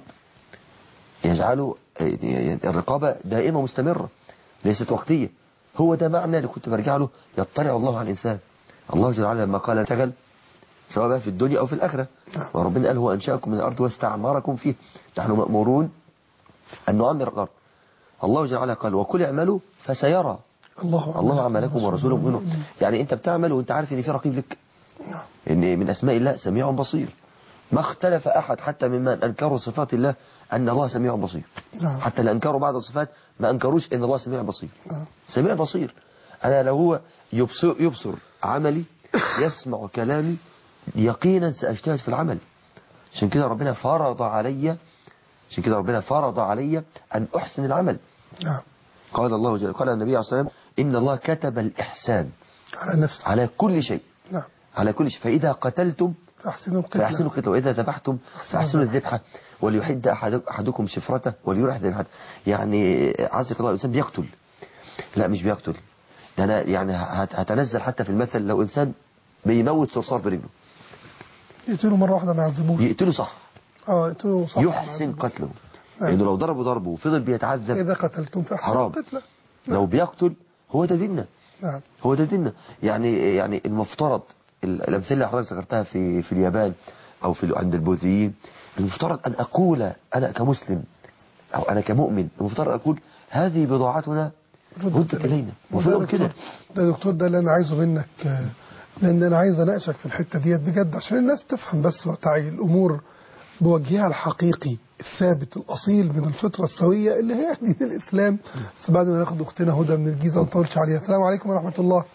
Speaker 2: يجعله الرقابة دائمة مستمرة ليست وقتية هو ده معنى اللي كنت برجع له يطلع الله على الإنسان الله جل وعلا لما قال اشتغل سواء بقى في الدنيا أو في الآخرة
Speaker 1: نعم.
Speaker 2: وربنا قال هو أنشأكم من الأرض واستعمركم فيه نحن مأمورون أن نعمر الأرض الله جل وعلا قال وكل اعملوا فسيرى
Speaker 1: الله
Speaker 2: الله عملكم ورسوله منه يعني أنت بتعمل وأنت عارف إن في رقيب لك إن من أسماء الله سميع بصير ما اختلف أحد حتى ممن أنكروا صفات الله أن الله سميع بصير
Speaker 1: نعم.
Speaker 2: حتى اللي أنكروا بعض الصفات ما أنكروش أن الله سميع بصير
Speaker 1: نعم.
Speaker 2: سميع بصير أنا لو هو يبصر, يبصر عملي يسمع كلامي يقينا سأجتهد في العمل عشان كده ربنا فرض علي عشان كده ربنا فرض علي أن أحسن العمل
Speaker 1: نعم
Speaker 2: قال الله جل قال النبي عليه الصلاة والسلام إن الله كتب الإحسان
Speaker 1: على نفسه
Speaker 2: على كل شيء
Speaker 1: نعم
Speaker 2: على كل شيء فإذا قتلتم
Speaker 1: فأحسنوا القتلة
Speaker 2: فأحسنوا القتل وإذا ذبحتم فأحسنوا الذبحة وليحد أحد أحدكم شفرته وليرح ذبحته يعني عزك الله الإنسان بيقتل لا مش بيقتل ده أنا يعني هت- هتنزل حتى في المثل لو إنسان بيموت صرصار برجله
Speaker 1: يقتلوا مرة واحدة ما يعذبوش
Speaker 2: يقتله صح
Speaker 1: اه يقتلوا صح
Speaker 2: يحسن قتله
Speaker 1: نعم.
Speaker 2: لأنه لو ضربه ضربه وفضل بيتعذب
Speaker 1: إذا قتلتم فأحسنوا
Speaker 2: حرام
Speaker 1: القتلة
Speaker 2: لو بيقتل هو ده ديننا
Speaker 1: نعم
Speaker 2: هو ده ديننا يعني يعني المفترض ال- الامثله اللي حضرتك ذكرتها في في اليابان او في ال- عند البوذيين المفترض ان اقول انا كمسلم او انا كمؤمن المفترض اقول هذه بضاعتنا ردت الينا
Speaker 1: وده
Speaker 2: المفروض كده
Speaker 1: دكتور ده دكتور ده اللي انا عايزه منك آه، لان انا عايز اناقشك في الحته ديت بجد عشان الناس تفهم بس وتعي الامور بوجهها الحقيقي الثابت الاصيل من الفطره السويه اللي هي دين الاسلام بس بعد ما ناخد اختنا هدى من الجيزه ما نطولش عليها السلام عليكم ورحمه الله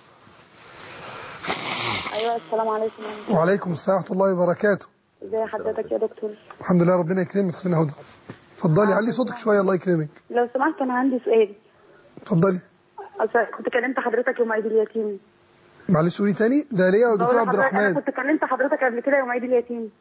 Speaker 5: ايوه السلام عليكم
Speaker 1: وعليكم السلام ورحمه الله وبركاته
Speaker 5: ازي حضرتك يا دكتور
Speaker 1: الحمد لله ربنا يكرمك اختنا هدى اتفضلي علي صوتك شويه الله يكرمك
Speaker 5: لو سمحت انا عندي سؤال
Speaker 1: اتفضلي
Speaker 5: أصل كنت كلمت حضرتك يوم عيد اليتيم
Speaker 1: معلش قولي تاني ده ليا
Speaker 5: بقول
Speaker 1: ودكتور عبد
Speaker 5: لحضرتك انا
Speaker 1: الرحمن
Speaker 5: كنت كلمت حضرتك قبل كده يوم عيد اليتيم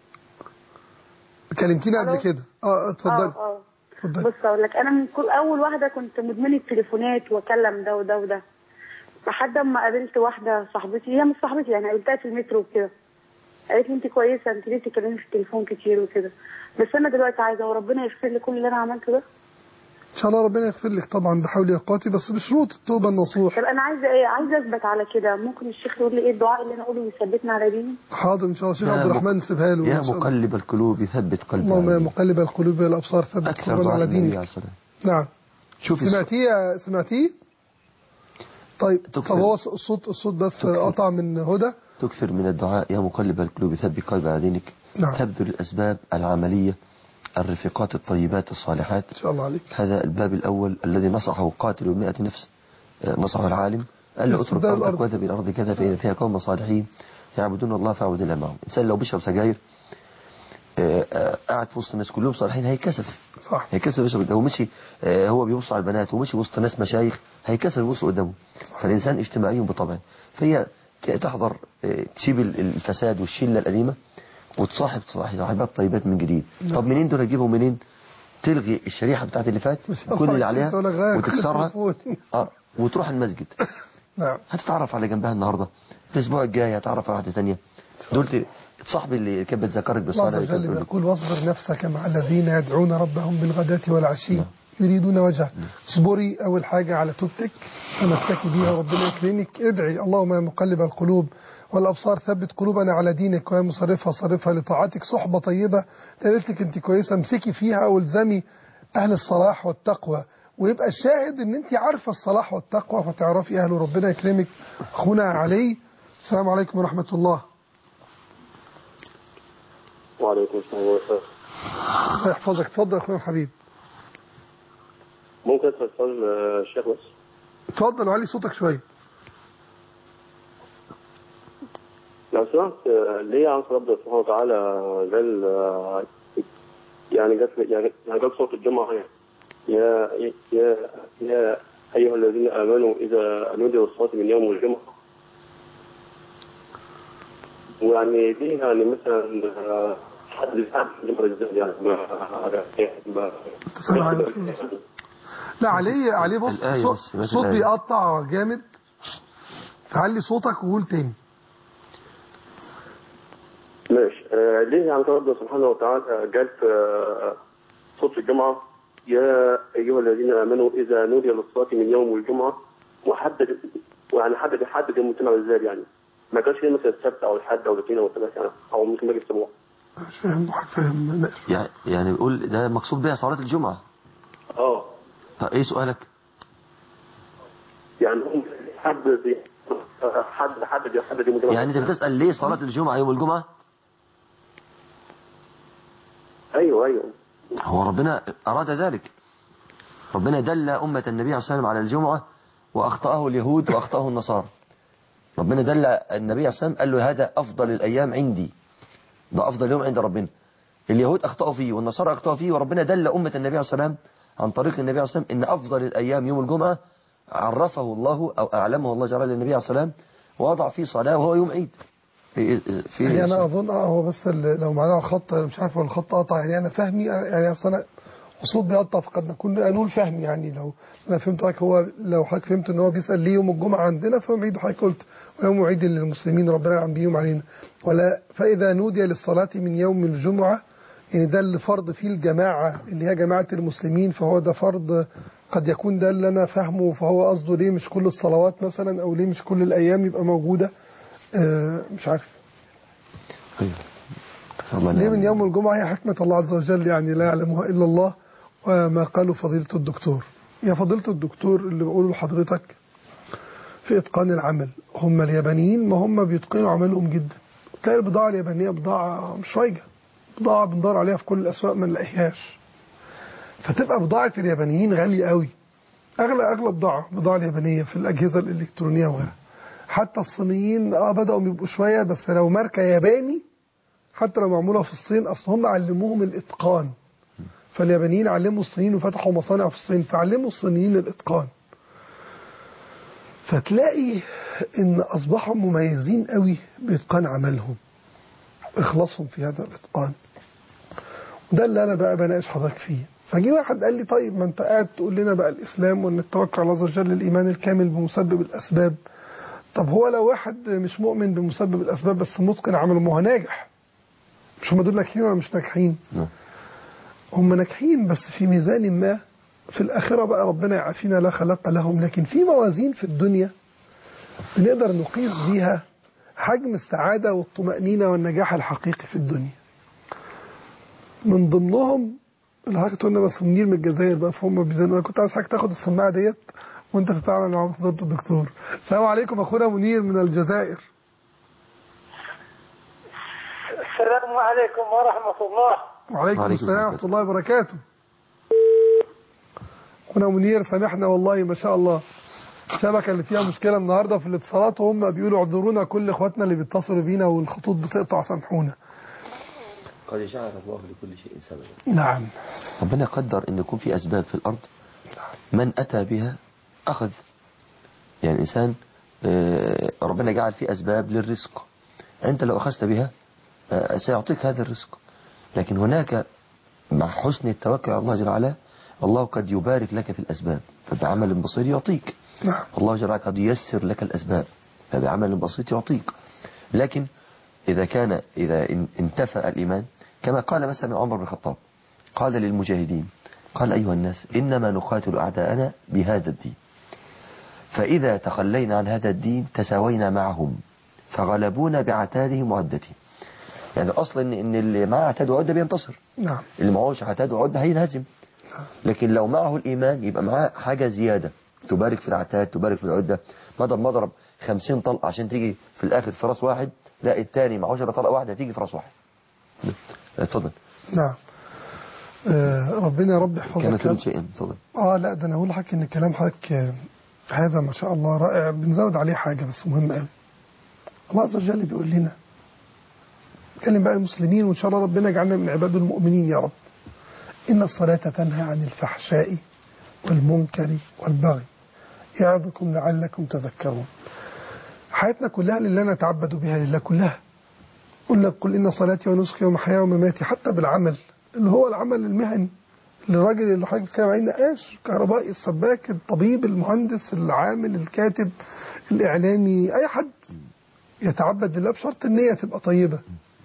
Speaker 1: كلمتيني قبل
Speaker 5: ألو؟
Speaker 1: كده اه اتفضلي
Speaker 5: اه اه
Speaker 1: اتفضلي
Speaker 5: بص اقول لك انا من كل اول واحده كنت مدمنه تليفونات واكلم ده وده وده لحد اما قابلت واحده صاحبتي هي مش صاحبتي يعني قابلتها في المترو وكده قالت لي انت كويسه انت ليه بتتكلمي في التليفون كتير وكده بس انا دلوقتي عايزه وربنا يغفر لي كل اللي انا عملته ده
Speaker 1: ان شاء الله ربنا يغفر لك طبعا بحول يا قوتي بس بشروط التوبه النصوح
Speaker 5: طب انا عايزه ايه عايزه اثبت على كده ممكن الشيخ يقول لي ايه الدعاء اللي انا اقوله ويثبتنا على ديني
Speaker 1: حاضر ان شاء الله شيخ
Speaker 2: يا
Speaker 1: عبد
Speaker 2: مق-
Speaker 1: الرحمن سيبها له
Speaker 2: يا
Speaker 1: إن شاء الله.
Speaker 2: مقلب القلوب ثبت قلبي
Speaker 1: اللهم يا
Speaker 2: على
Speaker 1: مقلب القلوب والابصار ثبت
Speaker 2: اكثر
Speaker 1: قلوبنا
Speaker 2: دعاء
Speaker 1: على
Speaker 2: النبي عليه
Speaker 1: دينك
Speaker 2: الصلاه
Speaker 1: نعم
Speaker 2: شوف الس-
Speaker 1: سمعتيه يا- سمعتيه طيب
Speaker 2: تكفر.
Speaker 1: طب هو الصوت الصوت بس
Speaker 2: تكفر.
Speaker 1: قطع من هدى
Speaker 2: تكثر من الدعاء يا مقلب القلوب ثبت قلبي على دينك
Speaker 1: نعم.
Speaker 2: تبذل الاسباب العمليه الرفيقات الطيبات الصالحات
Speaker 1: ان شاء الله عليك
Speaker 2: هذا الباب الأول الذي نصحه قاتل مئة نفس آه، نصحه العالم قال له اترك
Speaker 1: استبدال
Speaker 2: أرضك
Speaker 1: الأرض.
Speaker 2: واذهب إلى أرض كذا فإن فيها قوم صالحين يعبدون الله فاعبد الله معهم إنسان لو بيشرب سجاير آه، آه، قاعد في وسط الناس كلهم صالحين هيكسف
Speaker 1: صح
Speaker 2: هيكسف يشرب هو مشي آه، هو بيبص على البنات ومشي وسط ناس مشايخ هيكسف يبص قدامه فالإنسان اجتماعي بطبعه فهي ت- تحضر آه، تسيب ال- الفساد والشلة القديمة وتصاحب صاحبات طيبات من جديد طب منين دول هتجيبهم منين تلغي الشريحة بتاعت اللي فات
Speaker 1: مش
Speaker 2: كل اللي عليها
Speaker 1: هقول لك غير كل
Speaker 2: وتكسرها
Speaker 1: التليفون.
Speaker 2: اه وتروح المسجد
Speaker 1: نعم
Speaker 2: هتتعرف على جنبها النهارده الاسبوع الجاي هتعرف على واحده ثانيه دول ت- صاحبي اللي كانت بتذكرك
Speaker 1: الله
Speaker 2: بالصلاه
Speaker 1: عز
Speaker 2: اللي كانت
Speaker 1: وجل
Speaker 2: بتقول لك.
Speaker 1: يقول واصبر نفسك مع الذين يدعون ربهم بالغداة والعشي يريدون وجهه اصبري أول حاجة على توبتك تمسكي بيها وربنا يكرمك ادعي اللهم يا مقلب القلوب والأبصار ثبت قلوبنا على دينك ويا مصرفها صرفها لطاعتك صحبة طيبة قالت لك أنت كويسة امسكي فيها والزمي أهل الصلاح والتقوى ويبقى الشاهد ان انت عارفه الصلاح والتقوى فتعرفي اهله ربنا يكرمك اخونا علي السلام عليكم ورحمه الله
Speaker 6: وعليكم السلام ورحمة الله
Speaker 1: الله يحفظك اتفضل يا اخويا الحبيب
Speaker 6: ممكن أسأل سؤال آه، الشيخ بس
Speaker 1: اتفضل وعلي صوتك شويه
Speaker 6: لو سمحت آه، ليه عن ربنا سبحانه وتعالى قال آه، يعني جت يعني يعني جت صوت الجمعة يعني يا يا يا أيها الذين آمنوا إذا نودي للصلاة من يوم الجمعة ويعني دي يعني مثلا آه، حد يفهم الجمعة ازاي يعني ما ما
Speaker 1: سامع عليك. لا عليه عليه بص
Speaker 2: الآية
Speaker 1: صوت,
Speaker 2: بس، بس
Speaker 1: صوت
Speaker 2: الآية.
Speaker 1: بيقطع جامد علي صوتك وقول تاني
Speaker 6: ماشي آه ليه يعني ربنا سبحانه وتعالى قال في آه، صوت الجمعة يا أيها الذين آمنوا إذا نودي للصلاة من يوم الجمعة وحدد ويعني حدد حدد المجتمع ازاي يعني ما كانش ليه مثلا السبت او الحد او الاثنين او الثلاث يعني او ممكن باقي الاسبوع
Speaker 1: مش فاهم حضرتك فاهم ناقص.
Speaker 2: يعني يعني بيقول ده مقصود بها صلاة الجمعة
Speaker 6: اه
Speaker 2: طب ايه سؤالك
Speaker 6: يعني هم حد بي حد حد بيحدد يوم الجمعه
Speaker 2: يعني انت بتسأل ليه صلاة الجمعة يوم الجمعة
Speaker 6: ايوه ايوه
Speaker 2: هو ربنا أراد ذلك ربنا دل أمة النبي عليه الصلاة والسلام على الجمعة وأخطأه اليهود وأخطأه النصارى ربنا دل النبي عليه الصلاة والسلام قال له هذا أفضل الأيام عندي ده أفضل يوم عند ربنا اليهود أخطأوا فيه والنصارى أخطأوا فيه وربنا دل أمة النبي عليه الصلاة والسلام عن طريق النبي عليه الصلاة والسلام إن أفضل الأيام يوم الجمعة عرفه الله أو أعلمه الله جل وعلا للنبي عليه الصلاة والسلام ووضع فيه صلاة وهو يوم عيد في في
Speaker 1: يعني انا اظن اه هو بس ال- لو معنا خط أنا مش عارف هو الخط قطع يعني انا فهمي يعني اصل انا وصوت بيقطع فقد نكون نقول فهمي يعني لو انا فهمت حضرتك هو لو حضرتك فهمت ان هو بيسال ليه يوم الجمعه عندنا فيوم عيد وحضرتك قلت ويوم عيد للمسلمين ربنا ينعم بيهم علينا ولا فاذا نودي للصلاه من يوم الجمعه يعني ده اللي فرض فيه الجماعه اللي هي جماعه المسلمين فهو ده فرض قد يكون ده اللي انا فاهمه فهو قصده ليه مش كل الصلوات مثلا او ليه مش كل الايام يبقى موجوده آه مش عارف
Speaker 2: أيوه. نسأل الله
Speaker 1: ليه
Speaker 2: العافية.
Speaker 1: من يوم الجمعة هي حكمة الله عز وجل يعني لا يعلمها إلا الله وما قاله فضيلة الدكتور يا فضيلة الدكتور اللي بقوله لحضرتك في إتقان العمل هم اليابانيين ما هم بيتقنوا عملهم جدا تلاقي البضاعة اليابانية بضاعة مش رايجة بضاعة بندور عليها في كل الأسواق ما نلاقيهاش فتبقى بضاعة اليابانيين غالية قوي أغلى أغلى بضاعة بضاعة اليابانية في الأجهزة الإلكترونية وغيرها حتى الصينيين اه بدأوا يبقوا شوية بس لو ماركة ياباني حتى لو معمولة في الصين أصل هم علموهم الإتقان فاليابانيين علموا الصينيين وفتحوا مصانع في الصين فعلموا الصينيين الإتقان فتلاقي إن أصبحوا مميزين قوي بإتقان عملهم إخلاصهم في هذا الإتقان ده اللي أنا بقى بناقش حضرتك فيه فجي واحد قال لي طيب ما أنت قاعد تقول لنا بقى الإسلام وأن التوكل على الله عز وجل الإيمان الكامل بمسبب الأسباب طب هو لو واحد مش مؤمن بمسبب الأسباب بس متقن عمله ما هو ناجح مش هم دول ناجحين ولا مش ناجحين
Speaker 2: نعم.
Speaker 1: هم ناجحين بس في ميزان ما في الآخرة بقى ربنا يعافينا لا خلق لهم لكن في موازين في الدنيا بنقدر نقيس بيها حجم السعادة والطمأنينة والنجاح الحقيقي في الدنيا من ضمنهم اللي حضرتك قلنا بس منير من الجزائر بقى فهم بيزنوا انا كنت عايز حضرتك تاخد السماعه ديت وانت تتعامل مع فضيله الدكتور السلام عليكم اخونا منير من الجزائر
Speaker 7: السلام عليكم ورحمة الله
Speaker 1: وعليكم
Speaker 2: وعليكم
Speaker 1: السلام
Speaker 2: السلام.
Speaker 1: ورحمه الله وبركاته اخونا منير سامحنا والله ما شاء الله الشبكه اللي فيها مشكله النهارده في الاتصالات وهم بيقولوا اعذرونا كل اخواتنا اللي بيتصلوا بينا والخطوط بتقطع سامحونا
Speaker 2: قد جعل الله لكل شيء سببا
Speaker 1: نعم
Speaker 2: ربنا قدر ان يكون في اسباب في الارض من اتى بها اخذ يعني الانسان آه، ربنا جعل فيه اسباب للرزق انت لو اخذت بها آه، سيعطيك هذا الرزق لكن هناك مع حسن التوكل على الله جل وعلا الله قد يبارك لك في الاسباب فبعمل بسيط يعطيك
Speaker 1: نعم
Speaker 2: الله جل وعلا قد ييسر لك الأسباب فبعمل بسيط يعطيك لكن إذا كان إذا ان- انتفى الإيمان كما قال مثلا عمر بن الخطاب قال للمجاهدين قال أيها الناس إنما نقاتل أعداءنا بهذا الدين فإذا تخلينا عن هذا الدين تساوينا معهم فغلبونا بعتادهم وعدتهم يعني الأصل إن, إن اللي معاه عتاد وعدة بينتصر
Speaker 1: نعم
Speaker 2: اللي معهوش عتاد وعدة هينهزم لكن لو معه الإيمان يبقى معاه حاجة زيادة تبارك في العتاد تبارك في العدة بدل ما اضرب 50 طلقة عشان تيجي في الآخر في راس واحد لا التاني معهوش إلا طلقة واحدة تيجي في راس واحد اتفضل
Speaker 1: نعم آه ربنا يا رب يحفظك
Speaker 2: كانت
Speaker 1: يا
Speaker 2: تريد شيئا اتفضل
Speaker 1: اه لا ده انا اقول لحضرتك ان كلام حضرتك آه، هذا ما شاء الله رائع بنزود عليه حاجه بس مهم قوي الله عز وجل بيقول لنا اتكلم بقى المسلمين وان شاء الله ربنا يجعلنا من عباده المؤمنين يا رب ان الصلاه تنهى عن الفحشاء والمنكر والبغي يعظكم لعلكم تذكرون حياتنا كلها لله نتعبد بها لله كلها قلنا قل ان صلاتي ونسكي ومحياي ومماتي حتى بالعمل اللي هو العمل المهني الراجل اللي حضرتك بتتكلم عليه نقاش كهربائي السباك الطبيب المهندس العامل الكاتب الاعلامي اي حد يتعبد لله بشرط النيه تبقى طيبه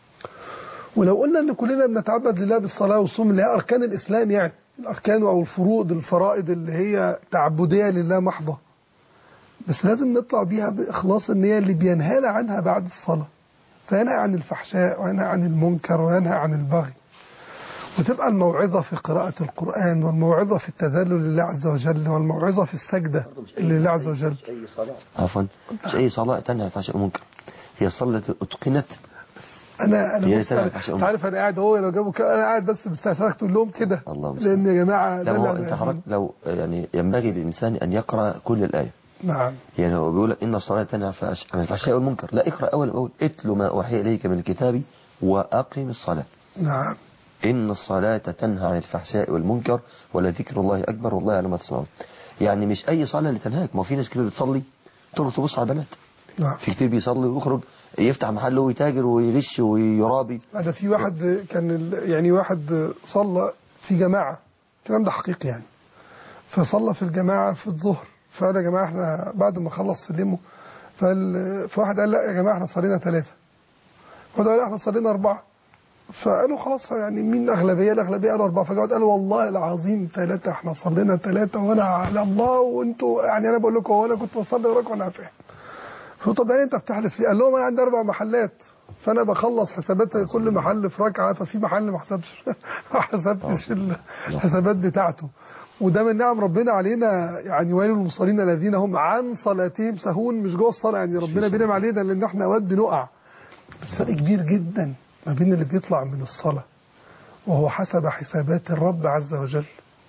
Speaker 1: ولو قلنا ان كلنا بنتعبد لله بالصلاه والصوم اللي هي اركان الاسلام يعني الاركان او الفروض الفرائض اللي هي تعبديه لله محضه بس لازم نطلع بيها بإخلاص النية اللي بينهانا عنها بعد الصلاة فينهى عن الفحشاء وينهى عن المنكر وينهى عن البغي وتبقى الموعظة في قراءة القرآن والموعظة في التذلل لله عز وجل والموعظة في السجدة لله عز وجل
Speaker 2: مش أي صلاة عفوا مش أي صلاة تنهى عن الفحشاء والمنكر هي الصلاة التي أتقنت
Speaker 1: انا انا
Speaker 2: هي
Speaker 1: بص
Speaker 2: سبب
Speaker 1: أنا-
Speaker 2: عشان
Speaker 1: أنت عارف انا قاعد هو لو جابوا كده انا قاعد بس مستشارك تقول لهم كده
Speaker 2: الله
Speaker 1: لان يا جماعه
Speaker 2: لا
Speaker 1: ده
Speaker 2: ما هو
Speaker 1: اللي
Speaker 2: أنت
Speaker 1: أنا-
Speaker 2: حضرتك لو يعني ينبغي للإنسان أن يقرأ كل الآية
Speaker 1: نعم
Speaker 2: يعني هو بيقول لك إن الصلاة تنهى عن الفحش- عن الفحشاء والمنكر لا اقرأ أول بأول اتل ما أوحي إليك من الكتاب وأقم الصلاة
Speaker 1: نعم
Speaker 2: إن الصلاة تنهى عن الفحشاء والمنكر ولذكر الله أكبر والله يعلم ما تصنعون يعني مش أي صلاة اللي تنهاك ما هو في ناس كتير بتصلي تخرج تبص على البنات
Speaker 1: نعم
Speaker 2: في كتير بيصلي ويخرج يفتح محله ويتاجر ويغش ويرابي
Speaker 1: هذا في واحد كان ال- يعني واحد صلى في جماعه الكلام ده حقيقي يعني فصلى في الجماعه في الظهر فقال يا جماعه احنا بعد ما خلص سلموا فال- فواحد قال لا يا جماعه احنا صلينا ثلاثه واحد قال لا احنا صلينا اربعه فقالوا خلاص يعني مين اغلبيه الاغلبيه قالوا اربعه فجاء قال والله العظيم ثلاثه احنا صلينا ثلاثه وانا على الله وانتوا يعني انا بقول لكم هو انا كنت بصلي وراكم وانا فاهم فقلت طب يعني انت بتحلف ليه؟ قال لهم انا عندي اربع محلات فانا بخلص حسابات كل محل في ركعه ففي محل ما حسبش ما حسبتش الحسابات بتاعته وده من نعم ربنا علينا يعني ويل للمصلين الذين هم عن صلاتهم سهون مش جوه الصلاه يعني ربنا بينعم علينا لان احنا اوقات بنقع بس فرق كبير جدا ما بين اللي بيطلع من الصلاه وهو حسب حسابات الرب عز وجل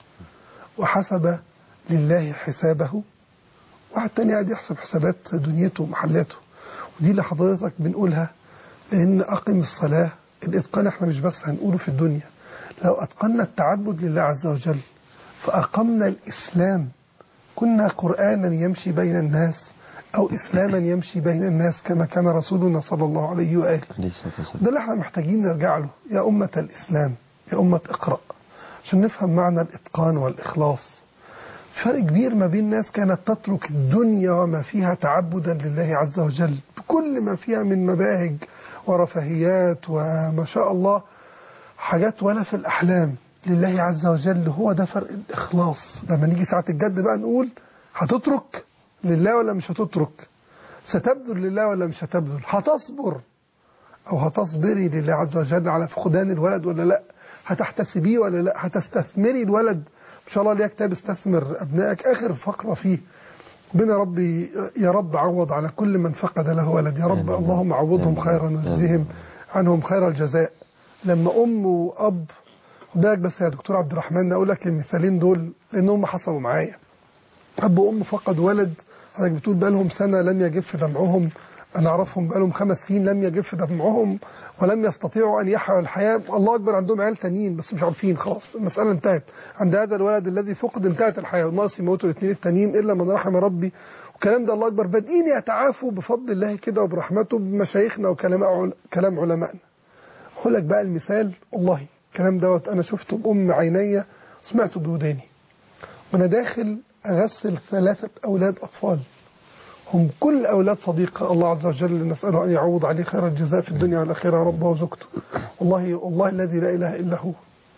Speaker 1: وحسب لله حسابه واحد تاني قاعد يحسب حسابات دنيته ومحلاته ودي اللي حضرتك بنقولها لأن أقم الصلاة الإتقان احنا مش بس هنقوله في الدنيا لو أتقنا التعبد لله عز وجل فأقمنا الإسلام كنا قرآنا يمشي بين الناس أو إسلاما يمشي بين الناس كما كان رسولنا صلى الله عليه وآله
Speaker 2: عليه الصلاة والسلام
Speaker 1: ده اللي احنا محتاجين نرجع له يا أمة الإسلام يا أمة اقرأ عشان نفهم معنى الإتقان والإخلاص فرق كبير ما بين ناس كانت تترك الدنيا وما فيها تعبدا لله عز وجل بكل ما فيها من مباهج ورفاهيات وما شاء الله حاجات ولا في الأحلام لله عز وجل هو ده فرق الإخلاص لما نيجي ساعة الجد بقى نقول هتترك لله ولا مش هتترك ستبذل لله ولا مش هتبذل هتصبر أو هتصبري لله عز وجل على فقدان الولد ولا لا هتحتسبيه ولا لا هتستثمري الولد إن شاء الله ليها كتاب استثمر أبنائك آخر فقرة فيه ربنا ربي يا رب عوض على كل من فقد له ولد يا رب
Speaker 2: آمين.
Speaker 1: اللهم عوضهم
Speaker 2: آمين.
Speaker 1: خيرا وجزهم عنهم خير الجزاء لما أم وأب خد بالك بس يا دكتور عبد الرحمن أقول لك المثالين دول لأنهم حصلوا معايا أب وأم فقد ولد حضرتك بتقول بقالهم سنة لم يجف دمعهم أنا أعرفهم بقالهم خمس سنين لم يجف دمعهم ولم يستطيعوا أن يحيوا الحياة الله أكبر عندهم عيال تانيين بس مش عارفين خلاص المسألة انتهت عند هذا الولد الذي فقد انتهت الحياة وناقص يموتوا الاثنين التانيين إلا من رحم ربي والكلام ده الله أكبر بادئين يتعافوا بفضل الله كده وبرحمته بمشايخنا وكلام عل- كلام علمائنا أقول لك بقى المثال والله الكلام دوت أنا شفته بأم عيني سمعته بوداني وأنا داخل أغسل ثلاثة أولاد أطفال هم كل أولاد صديق الله عز وجل نسأله أن يعوض عليه خير الجزاء في الدنيا والآخرة ربه وزوجته والله والله الذي لا إله إلا هو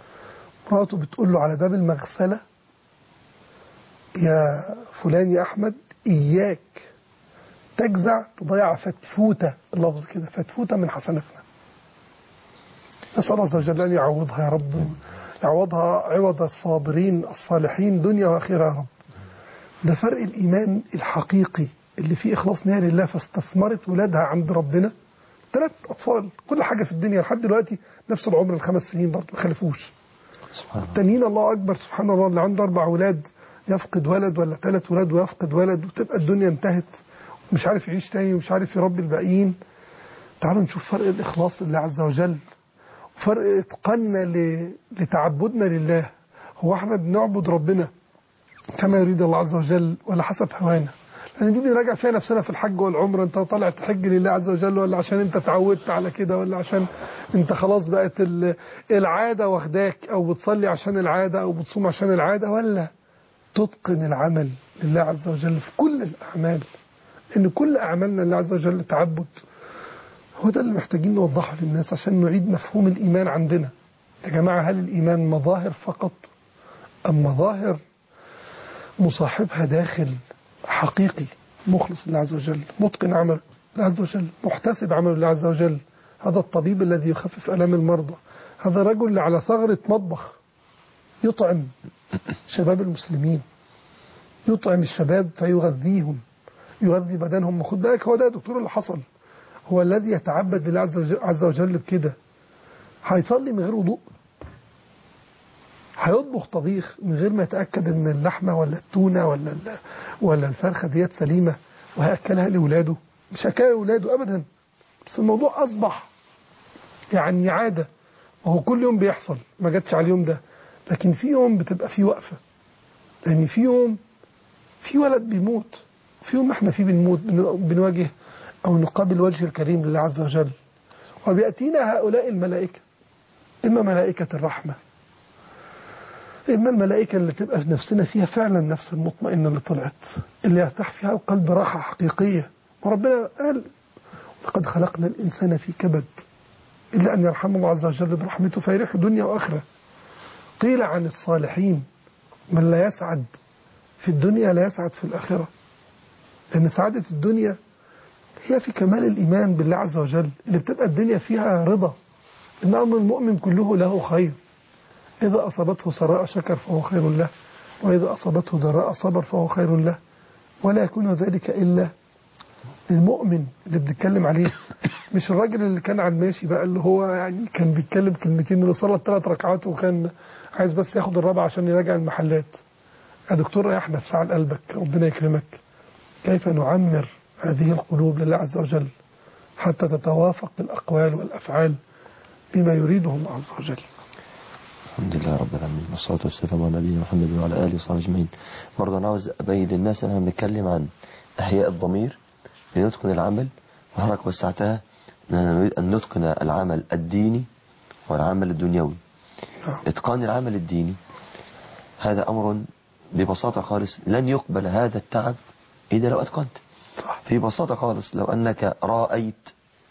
Speaker 1: مراته بتقول له على باب المغسلة يا فلان يا أحمد إياك تجزع تضيع فتفوتة اللفظ كده فتفوتة من حسناتنا نسأل الله عز وجل أن يعوضها يا رب يعوضها عوض الصابرين الصالحين دنيا وآخرة يا رب ده فرق الإيمان الحقيقي اللي فيه إخلاص نية لله فاستثمرت ولادها عند ربنا ثلاث أطفال كل حاجة في الدنيا لحد دلوقتي نفس العمر الخمس سنين برضه ما خلفوش
Speaker 2: سبحان الله
Speaker 1: التانيين الله أكبر سبحان الله اللي عنده أربع أولاد يفقد ولد ولا ثلاث ولاد ويفقد ولد وتبقى الدنيا انتهت مش عارف يعيش تاني ومش عارف يربي الباقيين تعالوا نشوف فرق الإخلاص لله عز وجل فرق إتقاننا ل- لتعبدنا لله هو احنا بنعبد ربنا كما يريد الله عز وجل ولا حسب هوانا لان دي بنراجع فيها نفسنا في الحج والعمره انت طالع تحج لله عز وجل ولا عشان انت اتعودت على كده ولا عشان انت خلاص بقت ال- العاده واخداك او بتصلي عشان العاده او بتصوم عشان العاده ولا تتقن العمل لله عز وجل في كل الاعمال ان كل اعمالنا لله عز وجل تعبد هو ده اللي محتاجين نوضحه للناس عشان نعيد مفهوم الايمان عندنا يا جماعه هل الايمان مظاهر فقط ام مظاهر مصاحبها داخل حقيقي مخلص لله عز وجل متقن عمل لله عز وجل محتسب عمل لله عز وجل هذا الطبيب الذي يخفف ألام المرضى هذا الرجل اللي على ثغرة مطبخ يطعم شباب المسلمين يطعم الشباب فيغذيهم يغذي بدنهم خد بالك هو ده يا دكتور اللي حصل هو الذي يتعبد لله عز وجل- عز وجل بكده هيصلي من غير وضوء هيطبخ طبيخ من غير ما يتأكد ان اللحمة ولا التونة ولا ال- ولا الفرخة ديت سليمة وهيأكلها لأولاده مش هيأكلها لأولاده أبدا بس الموضوع أصبح يعني عادة وهو كل يوم بيحصل ما جاتش على اليوم ده لكن في يوم بتبقى فيه وقفة لأن في يوم في ولد بيموت في يوم احنا فيه بنموت بن- بنواجه أو نقابل وجه الكريم لله عز وجل وبيأتينا هؤلاء الملائكة إما ملائكة الرحمة إما الملائكة اللي تبقى في نفسنا فيها فعلا نفس المطمئنة اللي طلعت اللي يرتاح فيها القلب راحة حقيقية وربنا قال لقد خلقنا الإنسان في كبد إلا أن يرحم الله عز وجل برحمته فيريح دنيا وآخرة قيل عن الصالحين من لا يسعد في الدنيا لا يسعد في الآخرة لأن سعادة الدنيا هي في كمال الإيمان بالله عز وجل اللي بتبقى الدنيا فيها رضا إن أمر المؤمن كله له خير إذا أصابته سراء شكر فهو خير له وإذا أصابته ضراء صبر فهو خير له ولا يكون ذلك إلا للمؤمن اللي بنتكلم عليه مش الراجل اللي كان على الماشي بقى اللي هو يعني كان بيتكلم كلمتين اللي صلى ثلاث ركعات وكان عايز بس ياخد الرابع عشان يراجع المحلات يا دكتور ريح نفسها على قلبك ربنا يكرمك كيف نعمر هذه القلوب لله عز وجل حتى تتوافق الأقوال والأفعال بما يريده الله عز وجل
Speaker 2: الحمد لله رب العالمين والصلاة والسلام على نبينا محمد وعلى آله وصحبه أجمعين برضه أنا عاوز أبين للناس أن احنا بنتكلم عن إحياء الضمير لنتقن العمل وحضرتك وسعتها أننا نريد أن نتقن العمل الديني والعمل الدنيوي
Speaker 1: نعم.
Speaker 2: إتقان العمل الديني هذا أمر ببساطة خالص لن يقبل هذا التعب إذا لو أتقنت
Speaker 1: صح
Speaker 2: في بساطة خالص لو أنك رأيت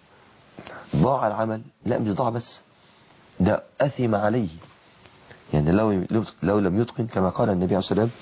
Speaker 2: ضاع العمل لا مش ضاع بس ده أثم عليه يعني لو لو لم يتقن كما قال النبي عليه الصلاة والسلام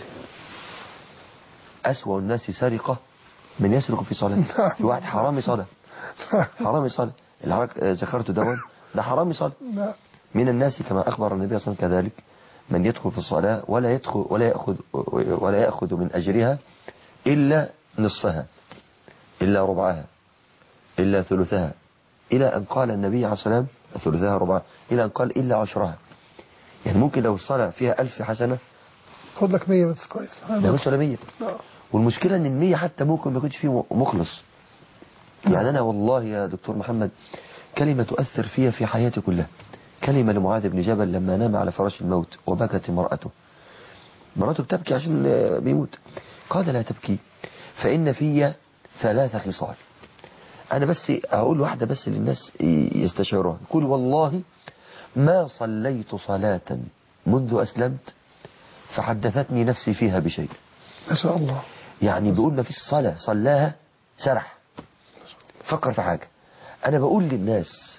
Speaker 2: أسوأ الناس سرقة من يسرق في صلاة في واحد حرامي صلاة حرامي صلاة اللي حضرتك ذكرته دون ده حرامي صلاة
Speaker 1: نعم
Speaker 2: من الناس كما أخبر النبي صلى الله عليه وسلم كذلك من يدخل في الصلاة ولا يدخل ولا يأخذ ولا يأخذ من أجرها إلا نصفها إلا ربعها إلا ثلثها إلى أن قال النبي عليه الصلاة والسلام ثلثها ربعها إلى أن قال إلا عشرها يعني ممكن لو الصلاة فيها ألف حسنة
Speaker 1: خد لك 100 بس كويس
Speaker 2: ما يكونش ولا 100
Speaker 1: نعم.
Speaker 2: والمشكلة ان المية حتى ممكن ما يكونش فيه مخلص يعني انا والله يا دكتور محمد كلمة تؤثر فيها في حياتي كلها كلمة لمعاذ بن جبل لما نام على فراش الموت وبكت امرأته مراته بتبكي عشان بيموت قال لا تبكي فإن في ثلاث خصال أنا بس أقول واحدة بس للناس يستشعروها يقول والله ما صليت صلاة منذ أسلمت فحدثتني نفسي فيها بشيء
Speaker 1: ما شاء الله
Speaker 2: يعني بيقول ما فيش صلاة صلاها سرح فكر في حاجة أنا بقول للناس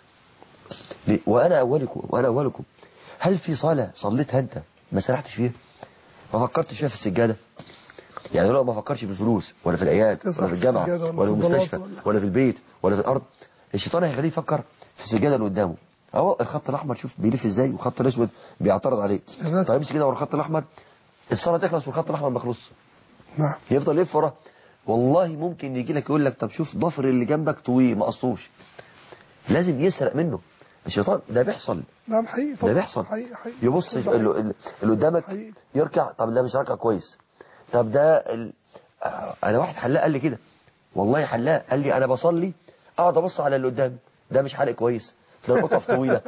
Speaker 2: ل- وأنا أولكم وأنا أولكم هل في صلاة صليتها أنت ما سرحتش فيها ما فكرتش فيها في السجادة يعني لو ما فكرش في الفلوس ولا في العياد
Speaker 1: تسرح
Speaker 2: ولا في
Speaker 1: في
Speaker 2: الجامعة
Speaker 1: السجادة ولا
Speaker 2: ولا
Speaker 1: في
Speaker 2: في
Speaker 1: البلاط
Speaker 2: المستشفى
Speaker 1: ولا-
Speaker 2: ولا في البيت ولا في الأرض الشيطان هيخليه يفكر في السجادة اللي قدامه اهو الخط الأحمر شوف بيلف ازاي والخط الأسود بيعترض عليه
Speaker 1: الرسم.
Speaker 2: طيب امسك كده ورا الخط الأحمر الصلاة تخلص والخط الأحمر ما يخلصش
Speaker 1: نعم
Speaker 2: يفضل يلف وراه والله ممكن يجي لك يقول لك طب شوف ضفر اللي جنبك طويل ما قصوش لازم يسرق منه الشيطان ده بيحصل
Speaker 1: نعم حقيقي
Speaker 2: ده
Speaker 1: طبعا.
Speaker 2: بيحصل
Speaker 1: حقيقي حقيقي
Speaker 2: يبص
Speaker 1: ده
Speaker 2: اللي,
Speaker 1: حقيقي.
Speaker 2: اللي اللي قدامك
Speaker 1: حقيقي.
Speaker 2: يركع طب ده مش راكع كويس طب ده ال... آه، انا واحد حلاق قال لي كده والله حلاق قال لي انا بصلي اقعد ابص على اللي قدامي ده مش حلق كويس ده القطف طويله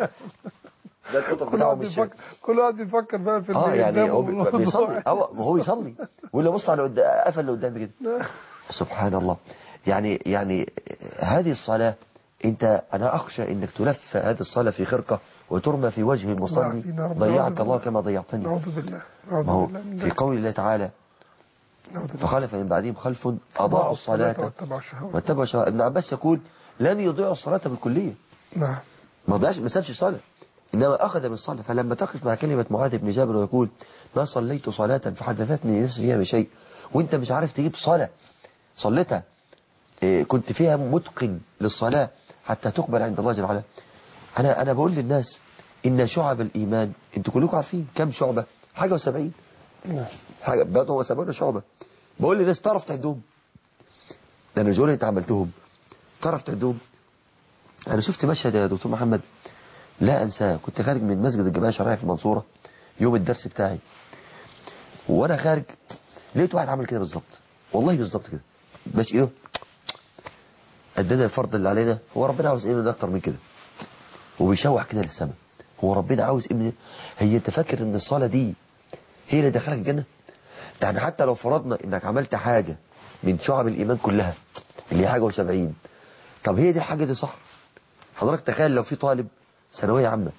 Speaker 2: ده القطف
Speaker 1: كل
Speaker 2: بتاعه
Speaker 1: واحد
Speaker 2: مش
Speaker 1: بيفكر كل واحد بيفكر بقى في اللي
Speaker 2: اه يعني
Speaker 1: قدامه
Speaker 2: هو بي-
Speaker 1: والله.
Speaker 2: بيصلي اه ما هو بيصلي واللي بص على قدام قفل اللي قدامي كده سبحان الله يعني يعني هذه الصلاة انت انا اخشى انك تلف هذه الصلاة في خرقة وترمى في وجه
Speaker 1: نعم،
Speaker 2: المصلي
Speaker 1: في نار.
Speaker 2: ضيعك
Speaker 1: نعوذ
Speaker 2: الله
Speaker 1: بالله.
Speaker 2: كما ضيعتني
Speaker 1: نعوذ بالله نعوذ
Speaker 2: ما هو
Speaker 1: بالله من
Speaker 2: في
Speaker 1: ذلك.
Speaker 2: قول الله تعالى
Speaker 1: نعوذ بالله.
Speaker 2: فخلف من بعدهم خلف اضاعوا الصلاة
Speaker 1: واتبعوا الشهوات
Speaker 2: واتبعوا الشهوات ابن عباس يقول لم يضيعوا الصلاة بالكلية
Speaker 1: نعم
Speaker 2: ما ضيعش ما سابش الصلاة إنما أخذ من الصلاة فلما تقف مع كلمة معاذ بن جابر ويقول ما صليت صلاة فحدثتني نفسي فيها بشيء وانت مش عارف تجيب صلاة صليتها إيه، كنت فيها متقن للصلاة حتى تقبل عند الله جل وعلا أنا أنا بقول للناس إن شعب الإيمان أنتوا كلكم عارفين كم شعبة حاجة وسبعين حاجة بقى هو سبعين شعبة بقول للناس تعرف تعدهم ده أنا اللي أنت عملتهم تعرف تعدهم أنا شفت مشهد يا دكتور محمد لا أنساه كنت خارج من مسجد الجماعة الشرعية في المنصورة يوم الدرس بتاعي وأنا خارج لقيت واحد عمل كده بالظبط والله بالظبط كده ماشي ايه ادانا الفرض اللي علينا هو ربنا عاوز ايه من اكتر من كده وبيشوح كده للسماء هو ربنا عاوز ايه من هي انت فاكر ان الصلاه دي هي اللي دخلك الجنه يعني حتى لو فرضنا انك عملت حاجه من شعب الايمان كلها اللي هي حاجه وسبعين طب هي دي الحاجه دي صح حضرتك تخيل لو في طالب ثانويه عامه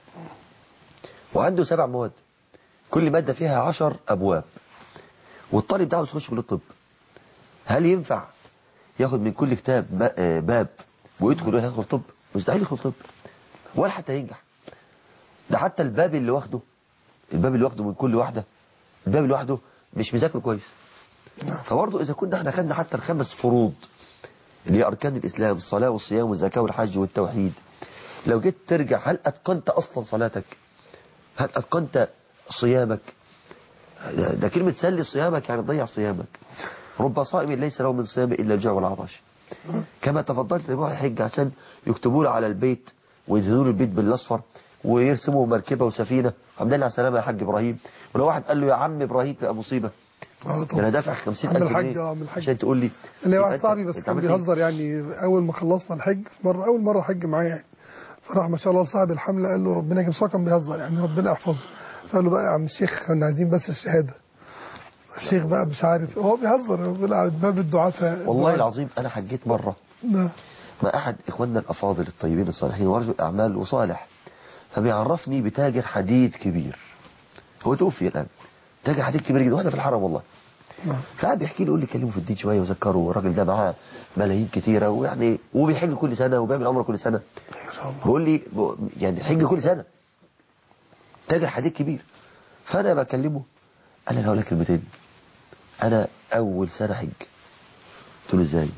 Speaker 2: وعنده سبع مواد كل ماده فيها عشر ابواب والطالب ده عاوز يخش كليه الطب هل ينفع ياخد من كل كتاب با- آه، باب ويدخل يدخل طب مستحيل يدخل طب ولا حتى ينجح ده حتى الباب اللي واخده الباب اللي واخده من كل واحدة الباب اللي واخده مش مذاكره كويس فبرضه إذا كنا احنا خدنا حتى الخمس فروض اللي هي أركان الإسلام الصلاة والصيام والزكاة والحج والتوحيد لو جيت ترجع هل أتقنت أصلا صلاتك هل أتقنت صيامك ده, ده كلمة سلي صيامك يعني ضيع صيامك رب صائم ليس له من صيام إلا الجوع والعطش كما تفضلت يروح الحج عشان يكتبوا له على البيت ويدهنوا له البيت بالاصفر ويرسموا مركبة وسفينة الحمد لله على السلامة يا حاج إبراهيم ولو واحد قال له يا عم إبراهيم تبقى مصيبة
Speaker 1: آه
Speaker 2: ده
Speaker 1: طبعا.
Speaker 2: أنا دافع 50000
Speaker 1: عم الحاج
Speaker 2: جنيه
Speaker 1: اه عم الحاج
Speaker 2: عشان تقول لي
Speaker 1: اللي
Speaker 2: يبقى
Speaker 1: واحد
Speaker 2: أنت-
Speaker 1: صاحبي بس
Speaker 2: أنت
Speaker 1: كان
Speaker 2: عملت إيه؟
Speaker 1: بيهزر يعني اول ما خلصنا الحج مره اول مره حج معايا يعني فراح ما شاء الله صاحب الحمله قال له ربنا يجيب كان بيهزر يعني ربنا يحفظه فقال له بقى يا عم الشيخ كنا عايزين بس الشهاده الشيخ بقى مش عارف هو بيهزر بيلعب باب الدعاء
Speaker 2: والله العظيم أنا حجيت مرة
Speaker 1: نعم
Speaker 2: مع أحد إخواننا الأفاضل الطيبين الصالحين ورجل أعمال وصالح فبيعرفني بتاجر حديد كبير هو توفي الآن تاجر حديد كبير جدا واحنا في الحرم والله
Speaker 1: نعم
Speaker 2: فقعد بيحكي لي يقول لي كلمه في الدين شويه وذكره والراجل ده معاه ملايين كتيره ويعني وبيحج كل سنه وبيعمل عمره كل سنه
Speaker 1: ما شاء الله
Speaker 2: بيقول لي ب- يعني حج كل سنه تاجر حديد كبير فانا بكلمه قال لي انا هقول لك كلمتين انا اول سنه حج قلت له ازاي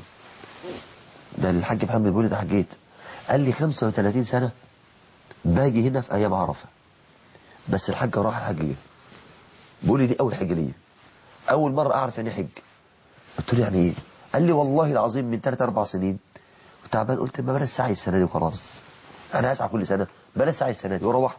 Speaker 2: ده الحاج محمد بيقول لي ده حجيت قال لي 35 سنه باجي هنا في ايام عرفه بس الحج راح الحج جه بيقول لي دي اول حج ليا اول مره اعرف يعني إيه حج قلت له يعني ايه قال لي والله العظيم من 3 4 سنين وتعبان قلت ما بلاش سعي السنه دي وخلاص انا هسعى كل سنه بلاش سعي السنه دي وروحت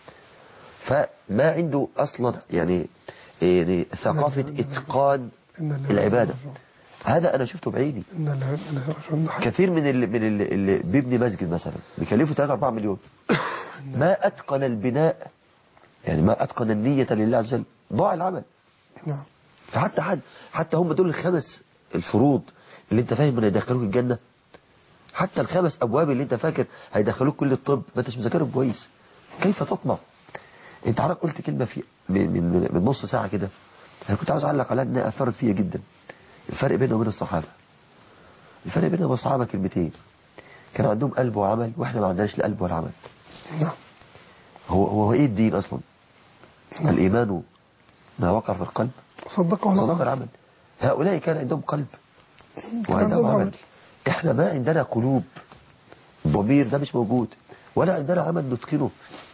Speaker 2: فما عنده اصلا يعني يعني ثقافه اتقان
Speaker 1: إن الله
Speaker 2: العباده
Speaker 1: يرحمه.
Speaker 2: هذا انا شفته بعيني
Speaker 1: ان الله إن الله يرحمه.
Speaker 2: كثير من اللي من اللي, اللي بيبني مسجد مثلا بيكلفه 3 4 مليون ما اتقن البناء يعني ما اتقن النيه لله عز وجل ضاع العمل
Speaker 1: نعم
Speaker 2: فحتى حد حتى هم دول الخمس الفروض اللي انت فاهم ان هيدخلوك الجنه حتى الخمس ابواب اللي انت فاكر هيدخلوك كل الطب ما انتش مذاكرهم كويس كيف تطمع انت عارف قلت كلمه في من, من, من نص ساعه كده انا كنت عاوز اعلق عليها انها اثرت فيا جدا الفرق بيننا وبين الصحابه الفرق بيننا وبين الصحابه كلمتين كان عندهم قلب وعمل واحنا ما عندناش لا قلب ولا عمل
Speaker 1: نعم
Speaker 2: هو هو ايه الدين اصلا الايمان ما وقع في القلب
Speaker 1: صدقه
Speaker 2: صدق
Speaker 1: الله
Speaker 2: العمل هؤلاء كان عندهم قلب
Speaker 1: كان
Speaker 2: وعندهم
Speaker 1: عندهم
Speaker 2: عمل
Speaker 1: عمل.
Speaker 2: احنا ما عندنا قلوب ضمير ده مش موجود ولا عندنا عمل نتقنه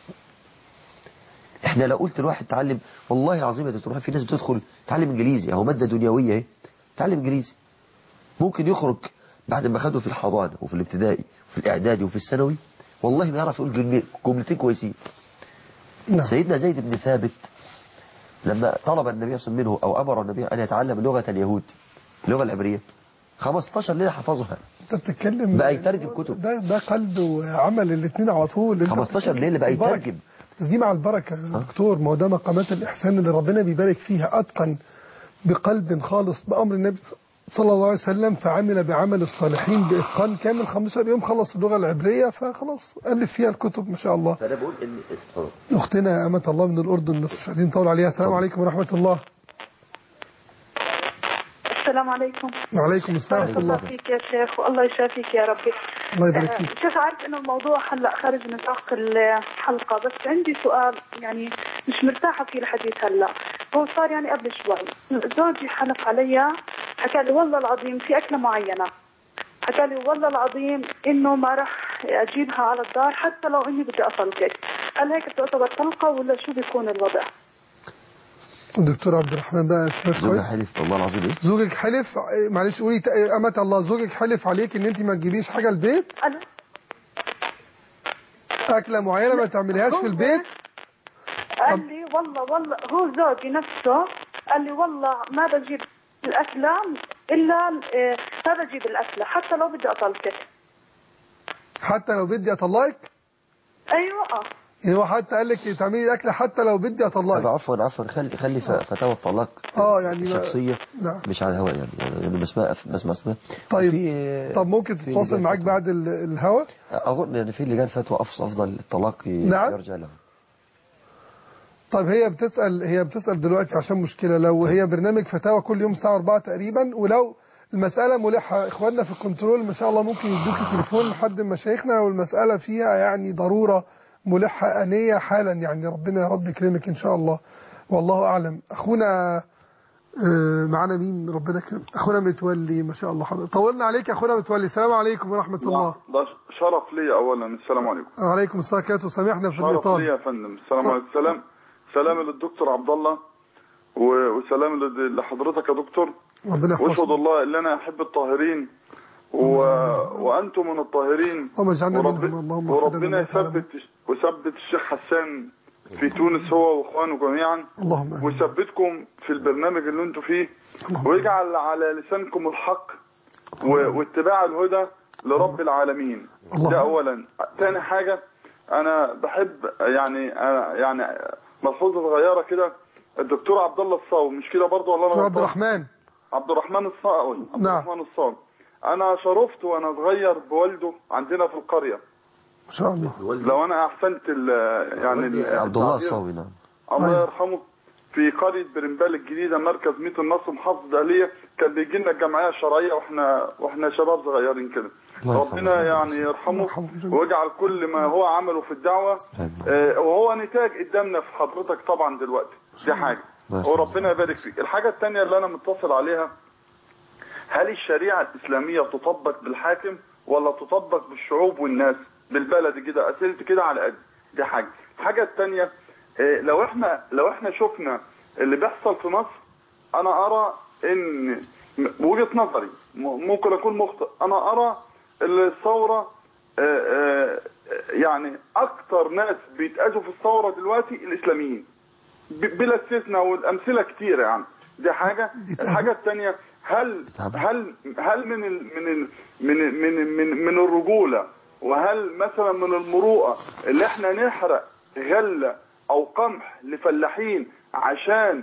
Speaker 2: احنا لو قلت لواحد تعلم والله العظيم يا دكتور في ناس بتدخل تعلم انجليزي اهو ماده دنيويه اهي تعلم انجليزي ممكن يخرج بعد ما خده في الحضانه وفي الابتدائي وفي الاعدادي وفي الثانوي والله ما يعرف يقول جمل- جملتين كويسين
Speaker 1: نعم
Speaker 2: سيدنا زيد بن ثابت لما طلب النبي صلى الله عليه وسلم منه او امر النبي ان يتعلم لغه اليهود اللغه العبريه 15 ليله حفظها
Speaker 1: انت بتتكلم
Speaker 2: بقى يترجم كتب.
Speaker 1: ده ده قلب وعمل الاثنين على طول انت
Speaker 2: 15
Speaker 1: بتتكلم
Speaker 2: ليله بقى
Speaker 1: البركة.
Speaker 2: يترجم
Speaker 1: بس دي مع البركه يا دكتور ما هو ده مقامات الاحسان اللي ربنا بيبارك فيها اتقن بقلب خالص بامر النبي صلى الله عليه وسلم فعمل بعمل الصالحين باتقان كامل 15 يوم خلص اللغه العبريه فخلاص الف فيها الكتب ما شاء الله
Speaker 2: فانا بقول ان
Speaker 1: اختنا امه الله من الاردن بس مش عايزين نطول عليها السلام عليكم ورحمه الله
Speaker 5: السلام عليكم
Speaker 1: وعليكم السلام
Speaker 5: بارك
Speaker 1: ورحمه
Speaker 5: الله
Speaker 1: الله
Speaker 5: فيك يا شيخ والله يشافيك يا ربي
Speaker 1: الله يبارك
Speaker 5: آه،
Speaker 1: فيك
Speaker 5: شيخ عارف انه الموضوع هلا خارج نطاق الحلقه بس عندي سؤال يعني مش مرتاحه فيه الحديث هلا هو صار يعني قبل شوي زوجي حلف علي حكى لي والله العظيم في أكلة معينة حكى لي والله العظيم إنه ما راح أجيبها على الدار حتى لو إني بدي أطلقك هل هيك بتعتبر طلقة ولا شو بيكون الوضع؟
Speaker 1: الدكتور عبد الرحمن بقى سمعت
Speaker 2: زوجها
Speaker 1: كويس
Speaker 2: حلف والله العظيم ايه
Speaker 1: زوجك حلف إيه، معلش قولي تا- إيه، أمة الله زوجك حلف عليك إن أنت ما تجيبيش حاجة البيت
Speaker 5: أنا
Speaker 1: أكلة معينة ما تعمليهاش في البيت
Speaker 5: قال لي والله والله هو زوجي نفسه قال لي والله ما بجيب الأكلة إلا آه، ما بجيب الأكلة حتى لو بدي أطلقك
Speaker 1: حتى لو بدي أطلقك
Speaker 5: أيوة آه
Speaker 1: يعني هو حتى قال لك تعملي الأكلة حتى لو بدي
Speaker 2: طب
Speaker 1: أطلقك
Speaker 2: عفوا عفوا خلي خلي ف- فتاوى الطلاق
Speaker 1: اه يعني ما-
Speaker 2: شخصية
Speaker 1: نعم
Speaker 2: مش على الهواء يعني يعني بسمع بسمع صوتها.
Speaker 1: طيب
Speaker 2: في
Speaker 1: طب ممكن
Speaker 2: في
Speaker 1: تتواصل
Speaker 2: لجان
Speaker 1: معاك
Speaker 2: فتوى.
Speaker 1: بعد ال- الهوا
Speaker 2: اظن ان في لجان فتوى أفضل- افضل الطلاق ي-
Speaker 1: نعم.
Speaker 2: يرجع له
Speaker 1: طيب هي بتسأل هي بتسأل دلوقتي عشان مشكلة لو هي برنامج فتاوى كل يوم الساعة 4 تقريبا ولو المسألة ملحة إخواننا في الكنترول ما شاء الله ممكن يدوكي تليفون لحد من مشايخنا لو المسألة فيها يعني ضرورة ملحة أنية حالا يعني ربنا يا رب يكرمك إن شاء الله والله أعلم أخونا آه، معانا مين ربنا يكرم أخونا متولي ما شاء الله حضرتك طولنا عليك يا أخونا متولي السلام عليكم ورحمة الله
Speaker 8: ده شرف لي اولا السلام عليكم
Speaker 1: وعليكم السلام ورحمة الله وسامحنا في
Speaker 8: شرف لي
Speaker 1: الإطالة
Speaker 8: يا فندم السلام عليكم سلام سلام للدكتور عبد الله و- وسلام لد- لحضرتك يا دكتور
Speaker 1: ربنا
Speaker 8: واشهد
Speaker 1: يحفظك
Speaker 8: الله ان انا احب الطاهرين و... وانتم من الطاهرين
Speaker 1: اللهم اجعلنا
Speaker 8: ورب...
Speaker 1: منهم اللهم اغفر لنا
Speaker 8: وربنا
Speaker 1: ما تعلم.
Speaker 8: يثبت وثبت الشيخ حسان في تونس هو واخوانه جميعا
Speaker 1: اللهم آمين.
Speaker 8: ويثبتكم في البرنامج اللي انتم فيه
Speaker 1: اللهم
Speaker 8: ويجعل على لسانكم الحق و... واتباع الهدى لرب العالمين
Speaker 1: اللهم.
Speaker 8: ده اولا تاني حاجة انا بحب يعني أنا يعني ملحوظة صغيرة كده الدكتور عبد الله الصاوي مش كده برضه ولا انا
Speaker 1: دكتور عبد
Speaker 8: غلطان؟
Speaker 1: الرحمن
Speaker 8: عبد الرحمن الصاوي عبد
Speaker 1: نعم.
Speaker 8: الرحمن الصاوي انا شرفت وانا صغير بوالده عندنا في القرية
Speaker 1: ما شاء الله
Speaker 8: لو انا احسنت ال يعني ال-
Speaker 2: عبد الله
Speaker 8: التعبير.
Speaker 2: الصاوي نعم
Speaker 8: الله
Speaker 1: أيوة.
Speaker 8: يرحمه في قرية برمبال الجديدة مركز ميت النصر محافظة دهلية كان بيجي لنا الجمعية الشرعية واحنا واحنا شباب صغيرين كده
Speaker 2: الله يرحمه.
Speaker 8: ربنا يعني
Speaker 1: الله
Speaker 8: يرحمه
Speaker 1: يرحمه جميعا.
Speaker 8: ويجعل كل ما هو عمله في الدعوة
Speaker 2: آمين.
Speaker 8: آه، وهو نتاج قدامنا في حضرتك طبعا دلوقتي دي حاجة
Speaker 2: الله يرحمه.
Speaker 8: وربنا يبارك فيك الحاجة الثانية اللي أنا متصل عليها هل الشريعة الإسلامية تطبق بالحاكم ولا تطبق بالشعوب والناس بالبلد كده أسئلة كده على قد دي حاجة الحاجة الثانية آه، لو احنا لو احنا شفنا اللي بيحصل في مصر انا ارى ان م- بوجهة نظري م- ممكن اكون مخطئ انا ارى الثورة آه، آه، يعني اكتر ناس بيتأذوا في الثورة دلوقتي الاسلاميين ب- بلا استثناء والامثله كتيره يعني دي حاجه الحاجه الثانيه هل هل هل من ال من ال من ال من من, من الرجوله وهل مثلا من المروءه اللي احنا نحرق غله او قمح لفلاحين عشان